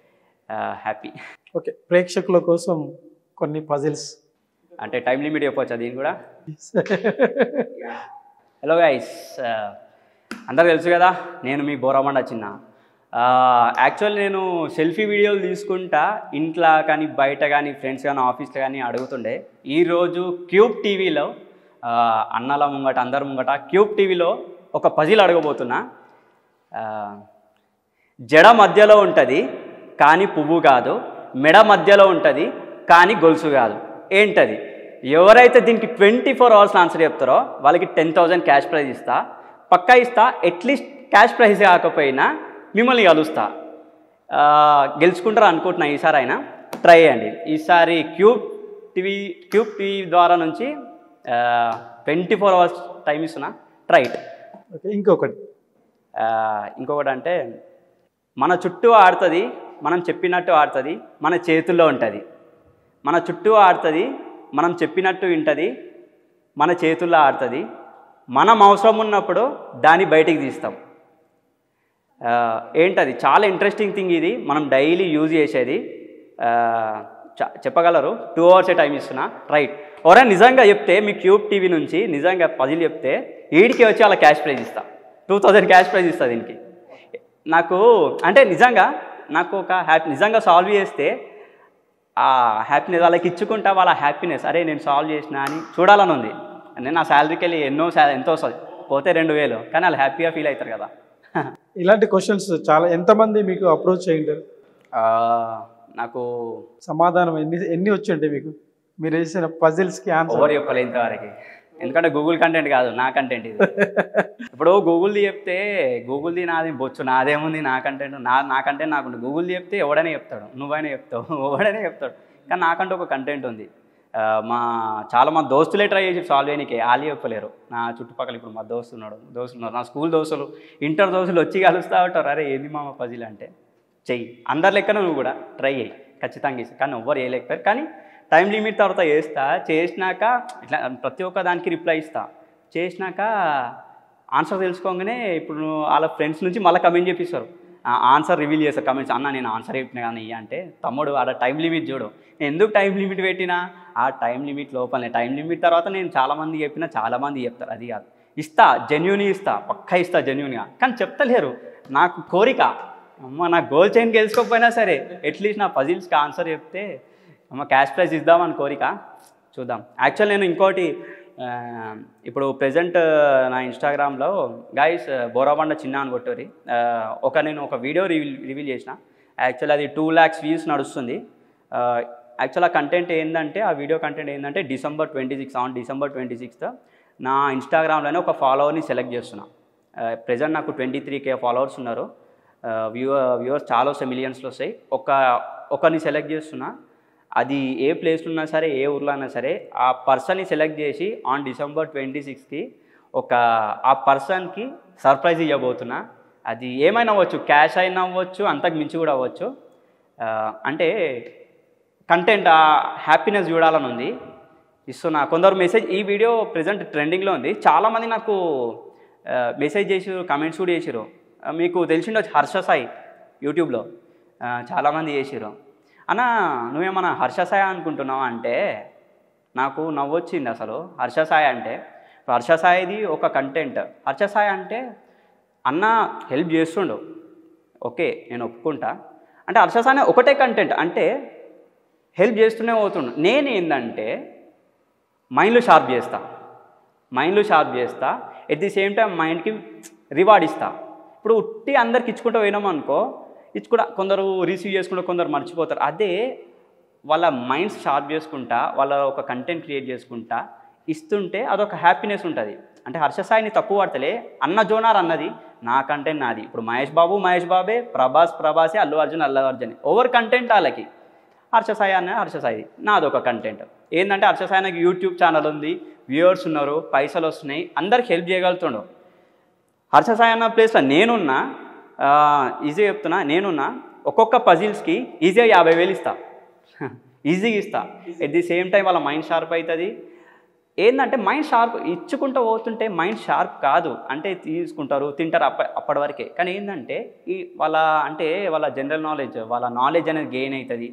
హ్యాపీ ఓకే ప్రేక్షకుల కోసం కొన్ని పజిల్స్ అంటే టైం లిమిట్ చెప్పొచ్చా దీని కూడా హలో గైస్ అందరు తెలుసు కదా నేను మీ బోరమండ చిన్న యాక్చువల్ నేను సెల్ఫీ వీడియోలు తీసుకుంటా ఇంట్లో కానీ బయట కానీ ఫ్రెండ్స్ కానీ ఆఫీస్లో కానీ అడుగుతుండే ఈరోజు క్యూబ్ టీవీలో అన్నల ముంగట అందరి ముంగట క్యూబ్ టీవీలో ఒక పజిల్ అడగబోతున్నా ఆ, జడ మధ్యలో ఉంటుంది కానీ పువ్వు కాదు మెడ మధ్యలో ఉంటుంది కానీ గొలుసు కాదు ఏంటది ఎవరైతే దీనికి ట్వంటీ ఫోర్ అవర్స్ ఆన్సర్ చెప్తారో వాళ్ళకి టెన్ థౌజండ్ క్యాష్ ప్రైజ్ ఇస్తా పక్కా ఇస్తా అట్లీస్ట్ క్యాష్ ప్రైజ్ కాకపోయినా మిమ్మల్ని కలుస్తా ఆ, గెలుచుకుంటారు అనుకుంటున్నా ఈసారి అయినా ట్రై చేయండి ఈసారి క్యూబ్ టీవీ క్యూబ్ టీవీ ద్వారా నుంచి ట్వంటీ ఫోర్ అవర్స్ టైం ఇస్తున్నా ట్రై ఇట్ ఓకే ఇంకొకటి ఆ, ఇంకొకటి అంటే మన చుట్టూ ఆడుతుంది మనం చెప్పినట్టు ఆడుతుంది మన చేతుల్లో ఉంటుంది మన చుట్టూ ఆడుతుంది మనం చెప్పినట్టు వింటుంది మన చేతుల్లో ఆడుతుంది మనం అవసరం ఉన్నప్పుడు దాన్ని బయటికి తీస్తాం ఆ, ఏంటది చాలా ఇంట్రెస్టింగ్ థింగ్ ఇది మనం డైలీ యూజ్ చేసేది ఆ, చ- చెప్పగలరు టూ అవర్సే టైం ఇస్తున్నా రైట్ ఎవరైనా నిజంగా చెప్తే మీ క్యూబ్ టీవీ నుంచి నిజంగా పజిల్ చెప్తే ఈడికి వచ్చి అలా క్యాష్ ప్రైజ్ ఇస్తా టూ థౌజండ్ క్యాష్ ప్రైజ్ ఇస్తా దీనికి నాకు అంటే నిజంగా నాకు ఒక హ్యాపీ నిజంగా సాల్వ్ చేస్తే ఆ హ్యాపీనెస్ వాళ్ళకి ఇచ్చుకుంటా వాళ్ళ హ్యాపీనెస్ అరే నేను సాల్వ్ చేసిన అని చూడాలని ఉంది నేను నా శాలరీకి వెళ్ళి ఎన్నో సా ఎంతో వస్తుంది పోతే రెండు వేలు కానీ వాళ్ళు హ్యాపీగా ఫీల్ అవుతారు కదా ఇలాంటి క్వశ్చన్స్ చాలా ఎంతమంది మీకు అప్రోచ్ చేయంటారు ఆ, నాకు సమాధానం ఎన్ని ఎన్ని వచ్చి ఉంటాయి మీకు మీరు వేసిన పజిల్స్కి ఆన్సర్ ఓవర్ చెప్పలేదు ఇంతవరకు ఎందుకంటే గూగుల్ కంటెంట్ కాదు నా కంటెంట్ ఇది ఇప్పుడు గూగుల్ది చెప్తే గూగుల్ది నాది బొచ్చు నాదేముంది నా కంటెంట్ నా నా కంటెంట్ నాకుంది గూగుల్ది చెప్తే ఎవడైనా చెప్తాడు నువ్వైనా చెప్తావు ఎవడైనా చెప్తాడు కానీ నాకంటూ ఒక కంటెంట్ ఉంది ఆ, మా చాలా మా దోస్తులే ట్రై చేసి సాల్వ్ చేయడానికి వాళ్ళు చెప్పలేరు నా చుట్టుపక్కల ఇప్పుడు మా దోస్తు ఉన్నాడు దోస్తులు ఉన్నారు నా స్కూల్ దోస్తులు ఇంటర్ దోస్తులు వచ్చి కలుస్తూ ఉంటారు అరే ఏంది మామ పజిల్ అంటే చెయ్యి అందరి లెక్కన నువ్వు కూడా ట్రై చేయి ఖచ్చితంగా ఇస్తా కానీ ఎవ్వరు వేయలేకపోయారు కానీ టైం లిమిట్ తర్వాత చేస్తా చేసినాక ఇట్లా ప్రతి ఒక్క దానికి రిప్లై ఇస్తా చేసినాక ఆన్సర్ తెలుసుకోగానే ఇప్పుడు నువ్వు వాళ్ళ ఫ్రెండ్స్ నుంచి మళ్ళీ కమెంట్ చేపిస్తారు ఆన్సర్ రివీల్ చేస్తారు కమెంట్స్ అన్న నేను ఆన్సర్ చెప్పిన కానీ ఇయ్య అంటే తమ్ముడు ఆడ టైం లిమిట్ చూడు నేను ఎందుకు టైం లిమిట్ పెట్టినా ఆ టైం లిమిట్ లోపలనే టైం లిమిట్ తర్వాత నేను చాలామంది చెప్పినా చాలామంది చెప్తారు అది కాదు ఇస్తా జెన్యున్ ఇస్తా పక్కా ఇస్తా జెన్యున్గా కానీ చెప్తలేరు నాకు కోరిక అమ్మ నా గోల్ చైన్ గెలుచుకోకపోయినా సరే అట్లీస్ట్ నా పజిల్స్కి ఆన్సర్ చెప్తే అమ్మ క్యాష్ ప్రైజ్ ఇద్దామని కోరిక చూద్దాం యాక్చువల్ నేను ఇంకోటి ఆ, ఇప్పుడు ప్రజెంట్ నా ఇన్స్టాగ్రామ్లో గాయస్ బోరాబండ చిన్న అని కొట్టరి ఒక నేను ఒక వీడియో రివీల్ రివీల్ చేసిన యాక్చువల్ అది టూ ల్యాక్స్ వ్యూస్ నడుస్తుంది యాక్చువల్ ఆ కంటెంట్ ఏంటంటే ఆ వీడియో కంటెంట్ ఏంటంటే December twenty six on December twenty sixth నా ఇన్స్టాగ్రామ్లోనే ఒక ఫాలోవర్ని సెలెక్ట్ చేస్తున్నా ప్రజెంట్ నాకు ట్వంటీ త్రీ కే ఫాలోవర్స్ ఉన్నారు వ్యూవర్ వ్యూవర్స్ చాలా వస్తాయి మిలియన్స్లో వస్తాయి ఒక ఒకరిని సెలెక్ట్ చేస్తున్నా అది ఏ ప్లేస్లో ఉన్నా సరే ఏ ఊర్లో అయినా సరే ఆ పర్సన్ని సెలెక్ట్ చేసి ఆన్ డిసెంబర్ ట్వంటీ సిక్స్కి ఒక ఆ పర్సన్కి సర్ప్రైజ్ ఇవ్వబోతున్నా అది ఏమైనా అవ్వచ్చు క్యాష్ అయినా అవ్వచ్చు అంతకు మించి కూడా అవ్వచ్చు ఆ, అంటే కంటెంట్ ఆ హ్యాపీనెస్ చూడాలని ఉంది ఇస్తున్నా కొందరు మెసేజ్ ఈ వీడియో ప్రజెంట్ ట్రెండింగ్లో ఉంది చాలామంది నాకు మెసేజ్ చేసి కమెంట్స్ కూడా చేసిరు ఆ, మీకు తెలిసిండొచ్చు హర్ష సాయి యూట్యూబ్లో ఆ, చాలామంది చేసిరు అన్న నువ్వేమన్నా హర్ష సాయి అనుకుంటున్నావా అంటే నాకు నవ్వొచ్చింది అసలు హర్ష సాయి అంటే ఇప్పుడు హర్ష సాయిది ఒక కంటెంట్ హర్ష సాయి అంటే అన్న హెల్ప్ చేస్తుండు ఓకే నేను ఒప్పుకుంటా అంటే హర్ష సాయి ఒకటే కంటెంట్ అంటే హెల్ప్ చేస్తూనే పోతుండు నేను ఏంటంటే మైండ్లో షార్ప్ చేస్తా మైండ్లో షార్ప్ చేస్తా ఎట్ ది సేమ్ టైం మైండ్కి రివార్డ్ ఇస్తా ఇప్పుడు ఉట్టి అందరికి ఇచ్చుకుంటూ పోయినాం అనుకో ఇచ్చుకుంటా కొందరు రిసీవ్ చేసుకుంటూ కొందరు మర్చిపోతారు అదే వాళ్ళ మైండ్స్ షార్ప్ చేసుకుంటా వాళ్ళ ఒక కంటెంట్ క్రియేట్ చేసుకుంటా ఇస్తుంటే అదొక హ్యాపీనెస్ ఉంటుంది అంటే హర్షసాయిని తప్పు పడతలే అన్న జోనార్ అన్నది నా కంటెంట్ నాది ఇప్పుడు మహేష్ బాబు మహేష్ బాబే ప్రభాస్ ప్రభాసే అల్లు అర్జున్ అల్లు అర్జున్ ఓవర్ కంటెంట్ వాళ్ళకి హర్షసాయి అన్న హర్షసాయి నాదొక కంటెంట్ ఏంటంటే హర్షసాయి నాకు యూట్యూబ్ ఛానల్ ఉంది వ్యూవర్స్ ఉన్నారు పైసలు వస్తున్నాయి అందరికి హెల్ప్ చేయగలుగుతుండు హర్షసాయి అన్న ప్లేస్లో నేనున్నా ఈజీగా చెప్తున్నా నేనున్నా ఒక్కొక్క పజిల్స్కి ఈజీగా యాభై వేలు ఇస్తా ఈజీగా ఇస్తా ఎట్ ది సేమ్ టైం వాళ్ళ మైండ్ షార్ప్ అవుతుంది ఏంటంటే మైండ్ షార్ప్ ఇచ్చుకుంటూ పోతుంటే మైండ్ షార్ప్ కాదు అంటే తీసుకుంటారు తింటారు అప్ప అప్పటి వరకే కానీ ఏంటంటే ఈ వాళ్ళ అంటే వాళ్ళ జనరల్ నాలెడ్జ్ వాళ్ళ నాలెడ్జ్ అనేది గెయిన్ అవుతుంది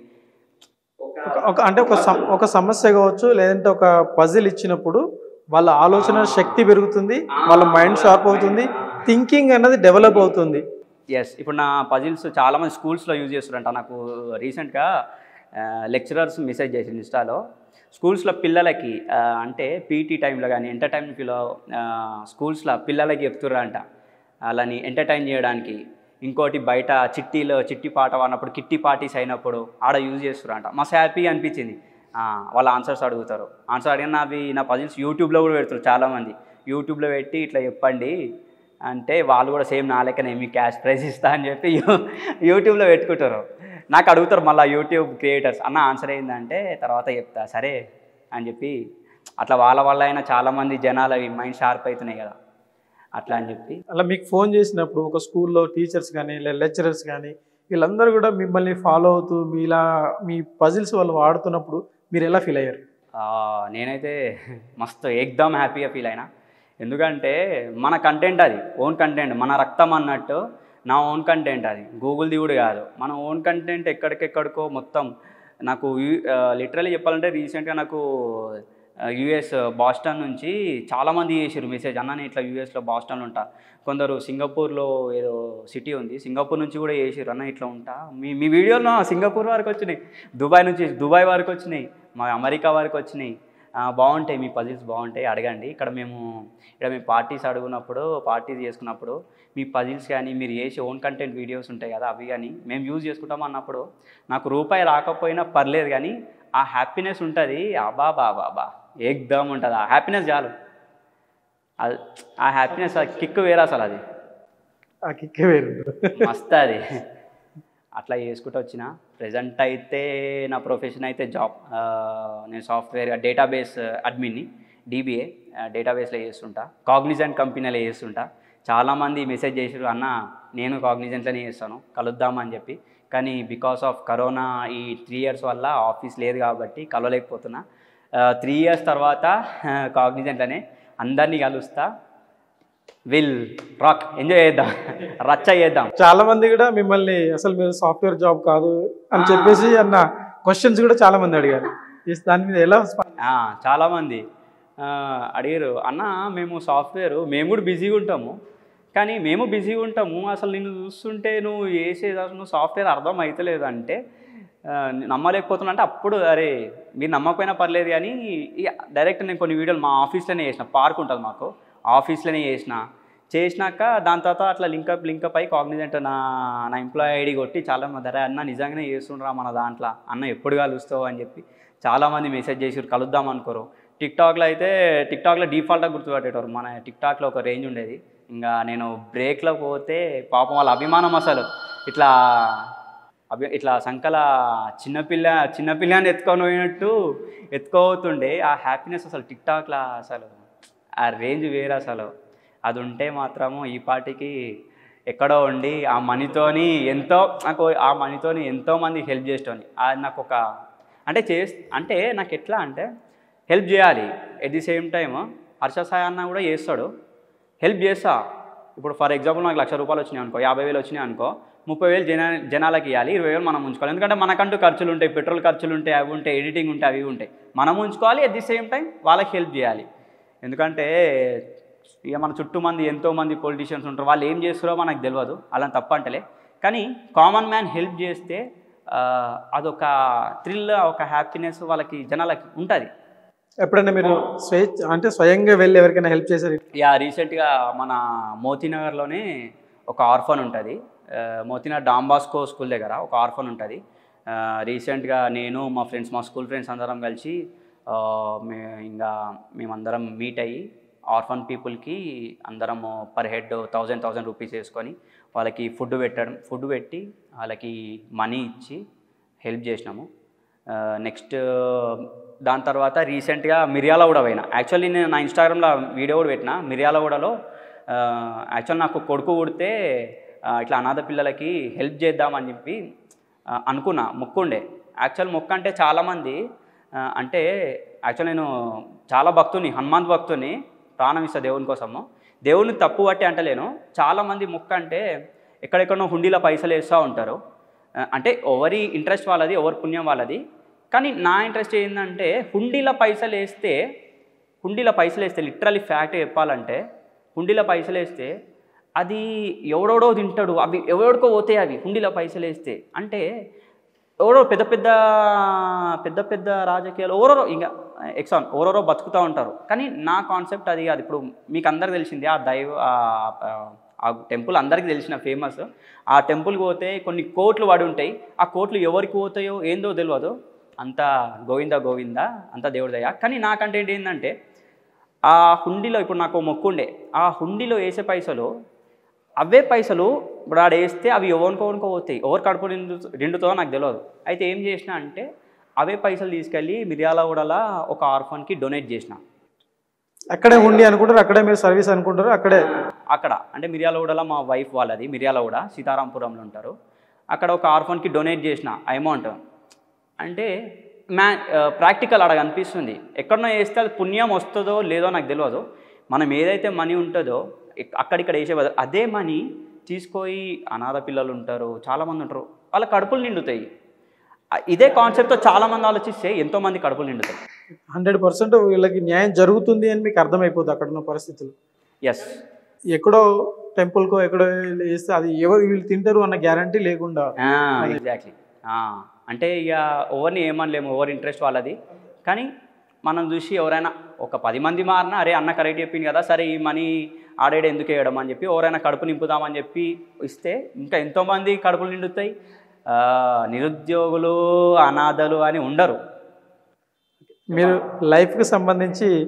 ఒక- ఒక అంటే ఒక సమ- ఒక సమస్య కావచ్చు లేదంటే ఒక పజిల్ ఇచ్చినప్పుడు వాళ్ళ ఆలోచన శక్తి పెరుగుతుంది వాళ్ళ మైండ్ షార్ప్ అవుతుంది థింకింగ్ అన్నది డెవలప్ అవుతుంది ఎస్ ఇప్పుడు నా పజిల్స్ చాలామంది స్కూల్స్లో యూజ్ చేస్తారంట నాకు రీసెంట్గా లెక్చరర్స్ మెసేజ్ చేసి ఇన్స్టాలో స్కూల్స్లో పిల్లలకి ఆ, అంటే పీటీ టైంలో కానీ ఎంటర్టైన్మెంట్లో స్కూల్స్లో పిల్లలకి చెప్తుర్రంట వాళ్ళని ఎంటర్టైన్ చేయడానికి ఇంకోటి బయట చిట్టీలో చిట్టి పాట వాడినప్పుడు కిట్టి పార్టీస్ అయినప్పుడు ఆడ యూజ్ చేస్తురంట మస్తు హ్యాపీ అనిపించింది ఆ, వాళ్ళ ఆన్సర్స్ అడుగుతారు ఆన్సర్ అడిగిన అవి నా పజిల్స్ యూట్యూబ్లో కూడా పెడతారు చాలామంది యూట్యూబ్లో పెట్టి ఇట్లా చెప్పండి అంటే వాళ్ళు కూడా సేమ్ నా లెక్కనే మీ క్యాష్ ప్రైజ్ ఇస్తా అని చెప్పి యూ- యూట్యూబ్లో పెట్టుకుంటారు నాకు అడుగుతారు మళ్ళీ యూట్యూబ్ క్రియేటర్స్ అన్న ఆన్సర్ ఏంటంటే తర్వాత చెప్తా సరే అని చెప్పి అట్లా వాళ్ళ వల్ల అయినా చాలామంది జనాలు మైండ్ షార్ప్ అవుతున్నాయి కదా అట్లా అని చెప్పి అలా మీకు ఫోన్ చేసినప్పుడు ఒక స్కూల్లో టీచర్స్ కానీ లేదా లెక్చరర్స్ కానీ వీళ్ళందరూ కూడా మిమ్మల్ని ఫాలో అవుతూ మీలా మీ పజిల్స్ వాళ్ళు వాడుతున్నప్పుడు మీరు ఎలా ఫీల్ అయ్యారు ఆ, నేనైతే మస్తు ఎగ్దమ్ హ్యాపీగా ఫీల్ అయినా ఎందుకంటే మన కంటెంట్ అది ఓన్ కంటెంట్ మన రక్తం అన్నట్టు నా ఓన్ కంటెంట్ అది గూగుల్ది కూడా కాదు మన ఓన్ కంటెంట్ ఎక్కడికెక్కడికో మొత్తం నాకు లిటరలీ చెప్పాలంటే రీసెంట్గా నాకు యుఎస్ బాస్టన్ నుంచి చాలామంది చేసారు మెసేజ్ అన్న నేను ఇట్లా యూఎస్లో బాస్టన్లో ఉంటా కొందరు సింగపూర్లో ఏదో సిటీ ఉంది సింగపూర్ నుంచి కూడా చేసారు అన్న ఇట్లా ఉంటా మీ మీ వీడియోలో సింగపూర్ వరకు వచ్చినాయి దుబాయ్ నుంచి దుబాయ్ వరకు వచ్చినాయి మా అమెరికా వరకు వచ్చినాయి ఆ, బాగుంటాయి మీ పజిల్స్ బాగుంటాయి అడగండి ఇక్కడ మేము ఇక్కడ మేము పార్టీస్ అడుగునప్పుడు పార్టీస్ చేసుకున్నప్పుడు మీ పజిల్స్ కానీ మీరు చేసే ఓన్ కంటెంట్ వీడియోస్ ఉంటాయి కదా అవి కానీ మేము యూజ్ చేసుకుంటాం అన్నప్పుడు నాకు రూపాయి రాకపోయినా పర్లేదు కానీ ఆ హ్యాపీనెస్ ఉంటుంది అబా బా బా బా ఏకదమ్ ఉంటుంది ఆ హ్యాపీనెస్ చాలు అది ఆ హ్యాపీనెస్ ఆ కిక్ వేరే అసలు అది ఆ కిక్కే వేరు మస్త్ అది అట్లా చేసుకుంటూ వచ్చిన ప్రజెంట్ అయితే నా ప్రొఫెషన్ అయితే జాబ్ నేను సాఫ్ట్వేర్ డేటాబేస్ అడ్మిన్ని డీబీఏ డేటాబేస్లో చేస్తుంటా కాగ్నిజెంట్ కంపెనీలో చేస్తుంటా చాలామంది మెసేజ్ చేసారు అన్న నేను కాగ్నిజెంట్లోనే చేస్తాను కలుద్దామని చెప్పి కానీ బికాస్ ఆఫ్ కరోనా ఈ త్రీ ఇయర్స్ వల్ల ఆఫీస్ లేదు కాబట్టి కలవలేకపోతున్నా త్రీ ఇయర్స్ తర్వాత కాగ్నిజెంట్లోనే అందరినీ కలుస్తా విల్ రాక్ ఎంజాయ్ చేద్దాం రచ్చ చేద్దాం చాలా మంది కూడా మిమ్మల్ని అసలు మీరు సాఫ్ట్వేర్ జాబ్ కాదు అని చెప్పేసి అన్న క్వశ్చన్స్ కూడా చాలా మంది అడిగారు ఈ దాని మీద ఎలా స్ప- ఆ, చాలామంది ఆ, అడిగారు అన్న మేము సాఫ్ట్వేర్ మేము కూడా బిజీగా ఉంటాము కానీ మేము బిజీగా ఉంటాము అసలు నిన్ను చూస్తుంటే నువ్వు చేసేది అసలు నువ్వు సాఫ్ట్వేర్ అర్థం అవుతలేదు అంటే ఆ, నమ్మలేకపోతున్నా అంటే అప్పుడు అరే మీరు నమ్మకపోయినా పర్లేదు కానీ ఈ డైరెక్ట్ నేను కొన్ని వీడియోలు మా ఆఫీస్లోనే చేసిన పార్క్ ఉంటుంది మాకు ఆఫీస్లోనే చేసిన చేసినాక దాని తర్వాత అట్లా లింకప్ లింకప్ అయి కాగ్నిజెంట్ నా నా ఎంప్లాయీ ఐడి కొట్టి చాలా మంది అరే అన్న నిజంగానే చేస్తుండ్రా మన దాంట్లో అన్న ఎప్పుడు కలుస్తావు అని చెప్పి చాలామంది మెసేజ్ చేసి కలుద్దాం అనుకోరు టిక్టాక్లో అయితే టిక్టాక్లో డిఫాల్ట్గా గుర్తుపట్టేటోరు మన టిక్టాక్లో ఒక రేంజ్ ఉండేది ఇంకా నేను బ్రేక్లో పోతే పాపం వాళ్ళ అభిమానం అసలు ఇట్లా అభి ఇట్లా సంకల చిన్నపిల్ల చిన్నపిల్లని ఎత్తుకొని పోయినట్టు ఎత్తుకోతుండే ఆ హ్యాపీనెస్ అసలు టిక్టాక్లా అసలు ఆ రేంజ్ వేరే అసలు అది ఉంటే మాత్రము ఈ పాటికి ఎక్కడో ఉండి ఆ మనీతోని ఎంతో నాకు ఆ మనీతోని ఎంతో మంది హెల్ప్ చేసేటోని అది నాకు ఒక అంటే చే అంటే నాకు ఎట్లా అంటే హెల్ప్ చేయాలి at the same time Harsha Sai అన్న కూడా చేస్తాడు హెల్ప్ చేస్తా ఇప్పుడు ఫర్ ఎగ్జాంపుల్ నాకు లక్ష రూపాయలు వచ్చినాయి అనుకో యాభై వేలు వచ్చినాయి అనుకో ముప్పై వేలు జనా జనాలకి ఇవ్వాలి ఇరవై వేలు మనం ఉంచుకోవాలి ఎందుకంటే మనకంటూ ఖర్చులు ఉంటాయి పెట్రోల్ ఖర్చులు ఉంటాయి అవి ఉంటాయి ఎడిటింగ్ ఉంటాయి అవి ఉంటాయి మనం ఉంచుకోవాలి అట్ ది సేమ్ టైం వాళ్ళకి హెల్ప్ చేయాలి ఎందుకంటే ఇక మన చుట్టూ మంది ఎంతో మంది పొలిటీషియన్స్ ఉంటారు వాళ్ళు ఏం చేస్తారో మనకు తెలియదు అలా తప్పంటలే కానీ కామన్ మ్యాన్ హెల్ప్ చేస్తే ఆ, అదొక థ్రిల్ ఒక హ్యాపీనెస్ వాళ్ళకి జనాలకి ఉంటుంది ఎప్పుడైనా మీరు స్వేచ్ఛ అంటే స్వయంగా వెళ్ళి ఎవరికైనా హెల్ప్ చేశారు యా రీసెంట్గా మన మోతీనగర్లోనే ఒక ఆర్ఫన్ ఉంటుంది మోతీనగర్ డాంబాస్కో స్కూల్ దగ్గర ఒక ఆర్ఫన్ ఉంటుంది రీసెంట్గా నేను మా ఫ్రెండ్స్ మా స్కూల్ ఫ్రెండ్స్ అందరం కలిసి ఆ, మే ఇంకా మేమందరం మీట్ అయ్యి ఆర్ఫన్ పీపుల్కి అందరం per head thousand thousand rupees వేసుకొని వాళ్ళకి ఫుడ్ పెట్టడం ఫుడ్ పెట్టి వాళ్ళకి మనీ ఇచ్చి హెల్ప్ చేసినాము నెక్స్ట్ దాని తర్వాత రీసెంట్గా మిర్యాల కూడా పోయినా యాక్చువల్లీ నేను నా ఇన్స్టాగ్రామ్లో వీడియో కూడా పెట్టిన మిర్యాల కూడాలో యాక్చువల్ నాకు కొడుకు పుడితే ఆ, ఇట్లా అనాథ పిల్లలకి హెల్ప్ చేద్దామని చెప్పి ఆ, అనుకున్నా మొక్కుండే యాక్చువల్ మొక్క అంటే చాలామంది ఆ, అంటే యాక్చువల్ నేను చాలా భక్తుని హనుమంత్ భక్తుని ప్రాణం ఇస్తా దేవుని కోసము దేవుని తప్పు పట్టి అంటలేను చాలామంది మొక్క అంటే ఎక్కడెక్కడో హుండీలో పైసలు వేస్తూ ఉంటారు ఆ, అంటే ఎవరి ఇంట్రెస్ట్ వాళ్ళది ఎవరి పుణ్యం వాళ్ళది కానీ నా ఇంట్రెస్ట్ ఏంటంటే హుండీల పైసలు వేస్తే హుండీల పైసలు వేస్తే లిటరలీ ఫ్యాక్ట్ చెప్పాలంటే హుండీల పైసలు వేస్తే అది ఎవడోడో తింటాడు అవి ఎవడికో పోతాయి అవి హుండీల పైసలు వేస్తే అంటే ఎవరో పెద్ద పెద్ద పెద్ద పెద్ద రాజకీయాలు ఎవరో ఇంకా ఎక్సాన్ ఎవరెవరో బతుకుతూ ఉంటారు కానీ నా కాన్సెప్ట్ అది కాదు ఇప్పుడు మీకు అందరికి తెలిసింది ఆ దైవ ఆ- ఆ- ఆ టెంపుల్ అందరికీ తెలిసిన ఫేమస్ ఆ టెంపుల్కి పోతే కొన్ని కోట్లు పడి ఉంటాయి ఆ కోట్లు ఎవరికి పోతాయో ఏందో తెలియదు అంత గోవింద గోవింద అంత దేవుడి దయ కానీ నాకంటే ఏంటి ఏంటంటే ఆ హుండీలో ఇప్పుడు నాకు ఓ మొక్కు ఉండే ఆ హుండీలో వేసే పైసలు అవే పైసలు ఇప్పుడు ఆడ వేస్తే అవి ఎవరికో ఎవరికో పోతాయి ఎవరు కడుపు నిండు నిండుతో నాకు తెలియదు అయితే ఏం చేసిన అంటే అవే పైసలు తీసుకెళ్ళి మిర్యాలగూడలా ఒక ఆర్ఫన్కి డొనేట్ చేసిన అక్కడే ఉండి అనుకుంటారు అక్కడే మీరు సర్వీస్ అనుకుంటారు అక్కడే అక్కడ అంటే మిర్యాలగూడలో మా వైఫ్ వాళ్ళది మిర్యాలగూడ సీతారాంపురంలో ఉంటారు అక్కడ ఒక ఆర్ఫన్కి డొనేట్ చేసిన అమౌంట్ అంటే మ్యా ప్రాక్టికల్ అడగ అనిపిస్తుంది ఎక్కడనో వేస్తే అది పుణ్యం వస్తుందో లేదో నాకు తెలియదు మనం ఏదైతే మనీ ఉంటుందో ఇక్- అక్కడిక్కడ వేసే బదులు అదే మనీ తీసుకొని అనాథ పిల్లలు ఉంటారు చాలామంది ఉంటారు వాళ్ళ కడుపులు నిండుతాయి ఆ, ఇదే కాన్సెప్ట్తో చాలామంది ఆలోచిస్తే ఎంతోమంది కడుపులు నిండుతాయి హండ్రెడ్ పర్సెంట్ వీళ్ళకి న్యాయం జరుగుతుంది అని మీకు అర్థమైపోతుంది అక్కడ ఉన్న పరిస్థితులు ఎస్ ఎక్కడో టెంపుల్కో ఎక్కడో వేస్తే అది ఎవరు వీళ్ళు తింటారు అన్న గ్యారంటీ లేకుండా ఎగ్జాక్ట్లీ అంటే ఇక ఎవరిని ఏమనలేము ఎవరి ఇంట్రెస్ట్ వాళ్ళది కానీ మనం చూసి ఎవరైనా ఒక పది మంది మారినా అరే అన్న కరెక్ట్ చెప్పింది కదా సరే ఈ మనీ ఆడేడు ఎందుకు వేయడం అని చెప్పి ఎవరైనా కడుపు నింపుదామని చెప్పి ఇస్తే ఇంకా ఎంతోమంది కడుపులు నిండుతాయి ఆ, నిరుద్యోగులు అనాథలు అని ఉండరు మీరు లైఫ్కి సంబంధించి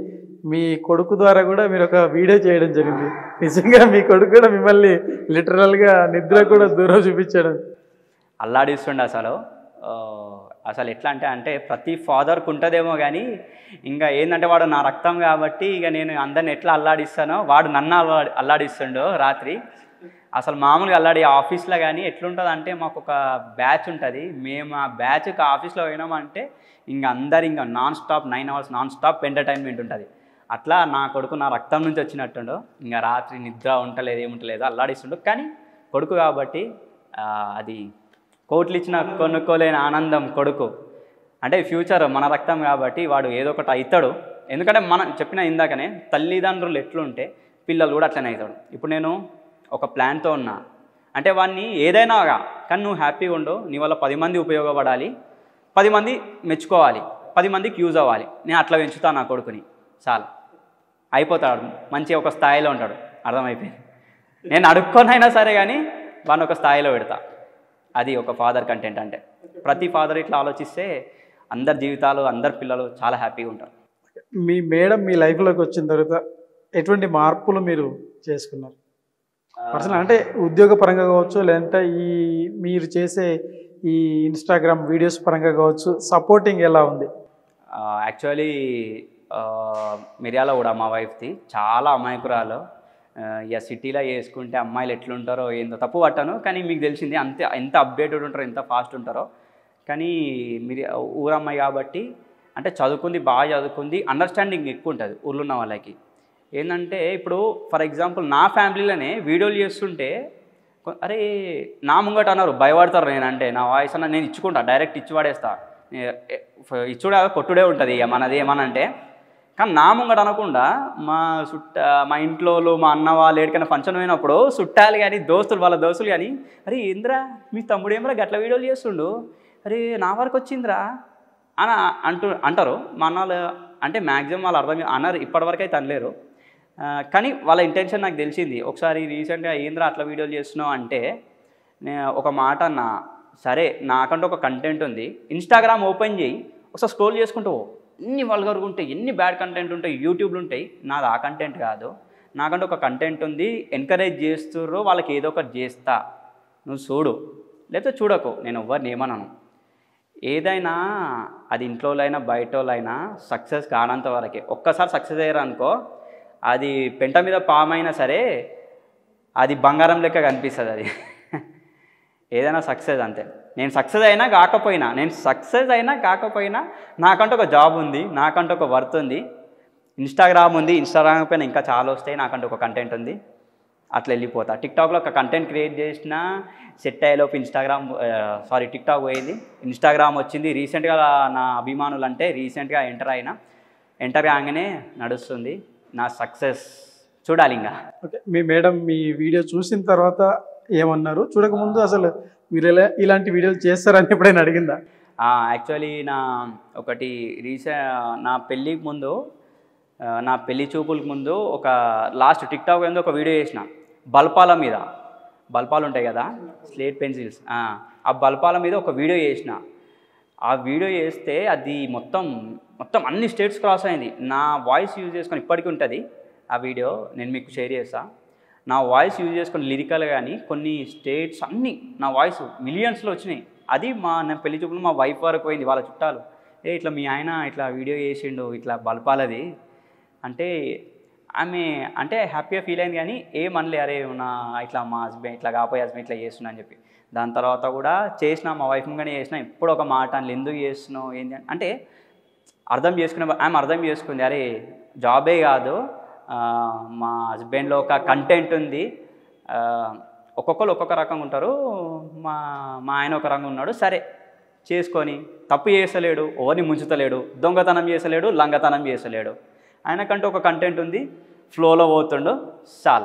మీ కొడుకు ద్వారా కూడా మీరు ఒక వీడియో చేయడం జరిగింది నిజంగా మీ కొడుకు కూడా మిమ్మల్ని లిటరల్గా నిద్ర కూడా దూరం చూపించడం అల్లాడిస్తుండే అసలు ఆ, అసలు ఎట్లా అంటే అంటే ప్రతి ఫాదర్కి ఉంటుందేమో కానీ ఇంకా ఏంటంటే వాడు నా రక్తం కాబట్టి ఇక నేను అందరిని ఎట్లా అల్లాడిస్తానో వాడు నన్ను అల్లాడి అల్లాడిస్తుండో రాత్రి అసలు మామూలుగా అల్లాడి ఆఫీస్లో కానీ ఎట్లుంటుంది అంటే మాకు ఒక బ్యాచ్ ఉంటుంది మేము ఆ బ్యాచ్కి ఆఫీస్లో పోయినామంటే ఇంక అందరు ఇంకా non stop nine hours non stop entertainment ఉంటుంది అట్లా నా కొడుకు నా రక్తం నుంచి వచ్చినట్టుండో ఇంకా రాత్రి నిద్ర ఉంటలేదు ఏముంటలేదు అల్లాడిస్తుండో కానీ కొడుకు కాబట్టి ఆ, అది కోట్లు ఇచ్చిన కొనుక్కోలేని ఆనందం కొడుకు అంటే ఫ్యూచర్ మన రక్తం కాబట్టి వాడు ఏదో ఒకటి అవుతాడు ఎందుకంటే మనం చెప్పిన ఇందాకనే తల్లిదండ్రులు ఎట్లుంటే పిల్లలు కూడా అట్లనే అవుతాడు ఇప్పుడు నేను ఒక ప్లాన్తో ఉన్నా అంటే వాడిని ఏదైనా గా, కానీ నువ్వు హ్యాపీగా ఉండు నీ వల్ల పది మంది ఉపయోగపడాలి పది మంది మెచ్చుకోవాలి పది మందికి యూజ్ అవ్వాలి నేను అట్లా పెంచుతాను నా కొడుకుని చాలు అయిపోతాడు మంచి ఒక స్థాయిలో ఉంటాడు అర్థమైపోయింది నేను అడుక్కొనైనా సరే కానీ వాడిని ఒక స్థాయిలో పెడతా అది ఒక ఫాదర్ కంటెంట్ అంటే ప్రతి ఫాదర్ ఇట్లా ఆలోచిస్తే అందరి జీవితాలు అందరి పిల్లలు చాలా హ్యాపీగా ఉంటారు మీ మేడం మీ లైఫ్లోకి వచ్చిన తర్వాత ఎటువంటి మార్పులు మీరు చేసుకున్నారు పర్సనల్ అంటే ఉద్యోగ పరంగా కావచ్చు లేదంటే ఈ మీరు చేసే ఈ ఇన్స్టాగ్రామ్ వీడియోస్ పరంగా కావచ్చు సపోర్టింగ్ ఎలా ఉంది యాక్చువల్లీ మిర్యాల కూడా మా వైఫ్ది చాలా అమాయకురాలు ఆ, ఇక సిటీలో వేసుకుంటే అమ్మాయిలు ఎట్లుంటారో ఏందో తప్పు పట్టాను కానీ మీకు తెలిసింది అంతే ఎంత అప్డేటెడ్ ఉంటారో ఎంత ఫాస్ట్ ఉంటారో కానీ మీరు ఊరమ్మాయి కాబట్టి అంటే చదువుకుంది బాగా చదువుకుంది అండర్స్టాండింగ్ ఎక్కువ ఉంటుంది ఊర్లో ఉన్న వాళ్ళకి ఏంటంటే ఇప్పుడు ఫర్ ఎగ్జాంపుల్ నా ఫ్యామిలీలోనే వీడియోలు చేస్తుంటే కొ- అరే నా ముంగట అన్నారు భయపడతారు నేనంటే నా వాయిస్ అన్న నేను ఇచ్చుకుంటా డైరెక్ట్ ఇచ్చి పడేస్తా ఏ- ఏ- ఇచ్చుడే కొట్టుడే ఉంటుంది ఇక మనది ఏమనంటే కానీ నా ముంగట అనకుండా మా చుట్ట మా ఇంట్లో వాళ్ళు, మా అన్న వాళ్ళు ఎక్కడికైనా ఫంక్షన్ పోయినప్పుడు చుట్టాలు కానీ దోస్తులు వాళ్ళ దోస్తులు కానీ అరే ఏంద్రా మీ తమ్ముడు ఏమరా గట్ల వీడియోలు చేస్తుండు అరే నా వరకు వచ్చిందిరా అని అంటూ అంటారు మా అన్నలు అంటే మ్యాక్సిమం వాళ్ళు అర్థం అన్నారు ఇప్పటివరకు అయితే అనలేరు ఆ, కానీ వాళ్ళ ఇంటెన్షన్ నాకు తెలిసింది ఒకసారి రీసెంట్గా ఏంద్రా అట్లా వీడియోలు చేస్తున్నావు అంటే నేను ఒక మాట అన్నా సరే నాకంటూ ఒక కంటెంట్ ఉంది ఇన్స్టాగ్రామ్ ఓపెన్ చేయి ఒకసారి స్క్రోల్ చేసుకుంటూ పో. ఎన్ని వల్గర్గా ఉంటాయి ఎన్ని బ్యాడ్ కంటెంట్ ఉంటాయి యూట్యూబ్లు ఉంటాయి నాది ఆ కంటెంట్ కాదు నాకంటూ ఒక కంటెంట్ ఉంది ఎంకరేజ్ చేస్తుర్రు వాళ్ళకి ఏదో ఒకటి చేస్తా నువ్వు చూడు లేకపోతే చూడకు నేను ఎవరిని ఏమనను ఏదైనా అది ఇంట్లోలైనా బయటోళ్ళైనా సక్సెస్ కానంత వరకే ఒక్కసారి సక్సెస్ అయ్యారు అనుకో అది పెంట మీద పామైనా సరే అది బంగారం లెక్క కనిపిస్తుంది అది ఏదైనా సక్సెస్ అంతే నేను సక్సెస్ అయినా కాకపోయినా నేను సక్సెస్ అయినా కాకపోయినా నాకంటూ ఒక జాబ్ ఉంది నాకంటూ ఒక వర్త్ ఉంది ఇన్స్టాగ్రామ్ ఉంది ఇన్స్టాగ్రామ్ పైన ఇంకా చాలా వస్తాయి నాకంటూ ఒక కంటెంట్ ఉంది అట్లా వెళ్ళిపోతా టిక్టాక్లో ఒక కంటెంట్ క్రియేట్ చేసిన సెట్ అయ్యేలోపు ఇన్స్టాగ్రామ్ సారీ టిక్టాక్ పోయింది ఇన్స్టాగ్రామ్ వచ్చింది రీసెంట్గా నా అభిమానులు అంటే రీసెంట్గా ఎంటర్ అయినా ఎంటర్ కాగానే నడుస్తుంది నా సక్సెస్ చూడాలి ఇంకా ఓకే మీ మేడం మీ వీడియో చూసిన తర్వాత ఏమన్నారు చూడకముందు అసలు మీరు ఎలా ఇలాంటి వీడియోలు చేస్తారని ఎప్పుడైనా అడిగిందా యాక్చువల్లీ నా ఒకటి రీసె నా పెళ్ళికి ముందు ఆ, నా పెళ్లి చూపులకు ముందు ఒక లాస్ట్ టిక్టాక్ ఏందో ఒక వీడియో చేసిన బల్పాల మీద బల్పాలు ఉంటాయి కదా స్లేట్ పెన్సిల్స్ ఆ బల్పాల మీద ఒక వీడియో చేసిన ఆ వీడియో చేస్తే అది మొత్తం మొత్తం అన్ని స్టేట్స్ క్రాస్ అయింది నా వాయిస్ యూజ్ చేసుకొని ఇప్పటికీ ఉంటుంది ఆ వీడియో నేను మీకు షేర్ చేస్తా నా వాయిస్ యూజ్ చేసుకొని లిరికల్ కానీ కొన్ని స్టేట్స్ అన్నీ నా వాయిస్ మిలియన్స్లో వచ్చినాయి అది మా నా పెళ్లి చూపులు మా వైఫ్ వరకు పోయింది వాళ్ళ చుట్టాలు ఏ ఇట్లా మీ ఆయన ఇట్లా వీడియో చేసిండు ఇట్లా బలపాలది అంటే ఆమె అంటే హ్యాపీగా ఫీల్ అయింది కానీ ఏమనలే అరే నా ఇట్లా మా హస్బెండ్ ఇట్లా కాపోయే హస్బెండ్ ఇట్లా చేస్తున్నా అని చెప్పి దాని తర్వాత కూడా చేసిన మా వైఫ్ కానీ చేసిన ఇప్పుడు ఒక మాట అనలే, ఎందుకు చేస్తున్నావు ఏంటి అని- అంటే అర్థం చేసుకునే ఆమె అర్థం చేసుకుంది అరే జాబే కాదు ఆ, మా హస్బెండ్లో ఒక కంటెంట్ ఉంది ఆ, ఒక్కొక్కరు ఒక్కొక్క రకంగా ఉంటారు మా మా ఆయన ఒక రంగు ఉన్నాడు సరే చేసుకొని తప్పు చేసలేడు ఓని ముంచుతలేడు దొంగతనం చేసలేడు లంగతనం చేసలేడు ఆయనకంటూ ఒక కంటెంట్ ఉంది ఫ్లోలో పోతుండు చాలు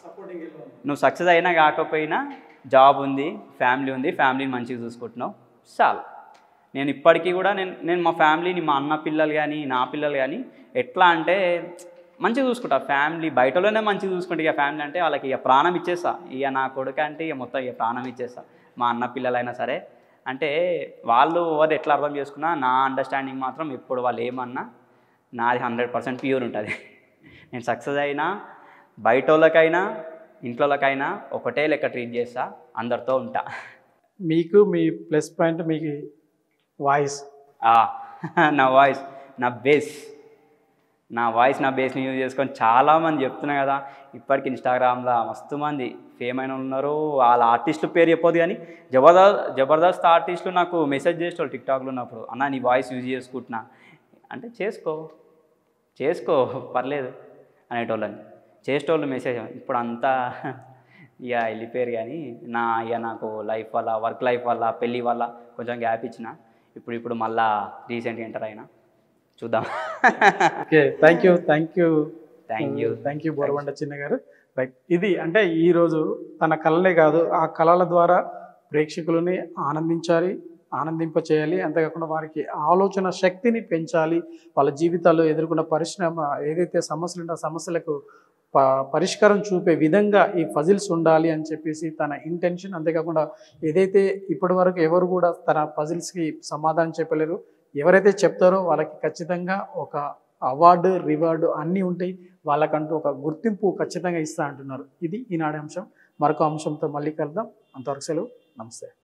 నువ్వు సక్సెస్ అయినా కాకపోయినా జాబ్ ఉంది ఫ్యామిలీ ఉంది ఫ్యామిలీని మంచిగా చూసుకుంటున్నావు చాలు నేను ఇప్పటికీ కూడా నేను నేను మా ఫ్యామిలీని మా అన్న పిల్లలు కానీ నా పిల్లలు కానీ ఎట్లా అంటే మంచిగా చూసుకుంటా ఫ్యామిలీ బయటలోనే మంచిగా చూసుకుంటా ఇక ఫ్యామిలీ అంటే వాళ్ళకి ఇక ప్రాణం ఇచ్చేస్తా ఇక నా కొడుకు అంటే ఇక మొత్తం ఇక ప్రాణం ఇచ్చేస్తా మా అన్న పిల్లలైనా సరే అంటే వాళ్ళు ఎవరు ఎట్లా అర్థం చేసుకున్నా నా అండర్స్టాండింగ్ మాత్రం ఎప్పుడు వాళ్ళు ఏమన్నా నాది హండ్రెడ్ పర్సెంట్ ప్యూర్ ఉంటుంది నేను సక్సెస్ అయినా బయట వాళ్ళకైనా ఇంట్లోకైనా ఒకటే లెక్క ట్రీట్ చేస్తా అందరితో ఉంటా మీకు మీ ప్లస్ పాయింట్ మీకు వాయిస్ ఆ, నా వాయిస్ నా బేస్ నా వాయిస్ నా బేస్ని యూజ్ చేసుకొని చాలామంది చెప్తున్నా కదా ఇప్పటికి ఇన్స్టాగ్రామ్లో మస్తు మంది ఫేమ్ అయిన వాళ్ళు ఉన్నారు వాళ్ళ ఆర్టిస్టుల పేరు చెప్పొద్దు కానీ జబర్దస్త్ జబర్దస్త్ ఆర్టిస్టులు నాకు మెసేజ్ చేసేవాళ్ళు టిక్టాక్లో ఉన్నప్పుడు అన్న నీ వాయిస్ యూజ్ చేసుకుంటున్నా అంటే చేసుకో చేసుకో పర్లేదు అనేటోళ్ళని చేసేటోళ్ళు మెసేజ్ ఇప్పుడు అంతా ఇక వెళ్ళిపోయారు కానీ నా ఇక నాకు లైఫ్ వల్ల వర్క్ లైఫ్ వల్ల పెళ్ళి వల్ల కొంచెం గ్యాప్ ఇచ్చిన ఇప్పుడు ఇప్పుడు మళ్ళా రీసెంట్గా ఎంటర్ అయినా చూద్దాం okay thank you thank you thank you thank you Borabanda Chinna గారు రైట్ ఇది అంటే ఈరోజు తన కళలే కాదు ఆ కళల ద్వారా ప్రేక్షకులని ఆనందించాలి ఆనందింప చేయాలి అంతేకాకుండా వారికి ఆలోచన శక్తిని పెంచాలి వాళ్ళ జీవితాల్లో ఎదుర్కొన్న పరిశ్రమ ఏదైతే సమస్యలు ఉంటే ఆ సమస్యలకు ప పరిష్కారం చూపే విధంగా ఈ ఫజిల్స్ ఉండాలి అని చెప్పేసి తన ఇంటెన్షన్ అంతేకాకుండా ఏదైతే ఇప్పటి వరకు ఎవరు కూడా తన పజిల్స్కి సమాధానం చెప్పలేరు ఎవరైతే చెప్తారో వాళ్ళకి ఖచ్చితంగా ఒక అవార్డు రివార్డు అన్నీ ఉంటాయి వాళ్ళకంటూ ఒక గుర్తింపు ఖచ్చితంగా ఇస్తా అంటున్నారు ఇది ఈనాటి అంశం మరొక అంశంతో మళ్ళీ కలుద్దాం అంతవరకు సెలవు నమస్తే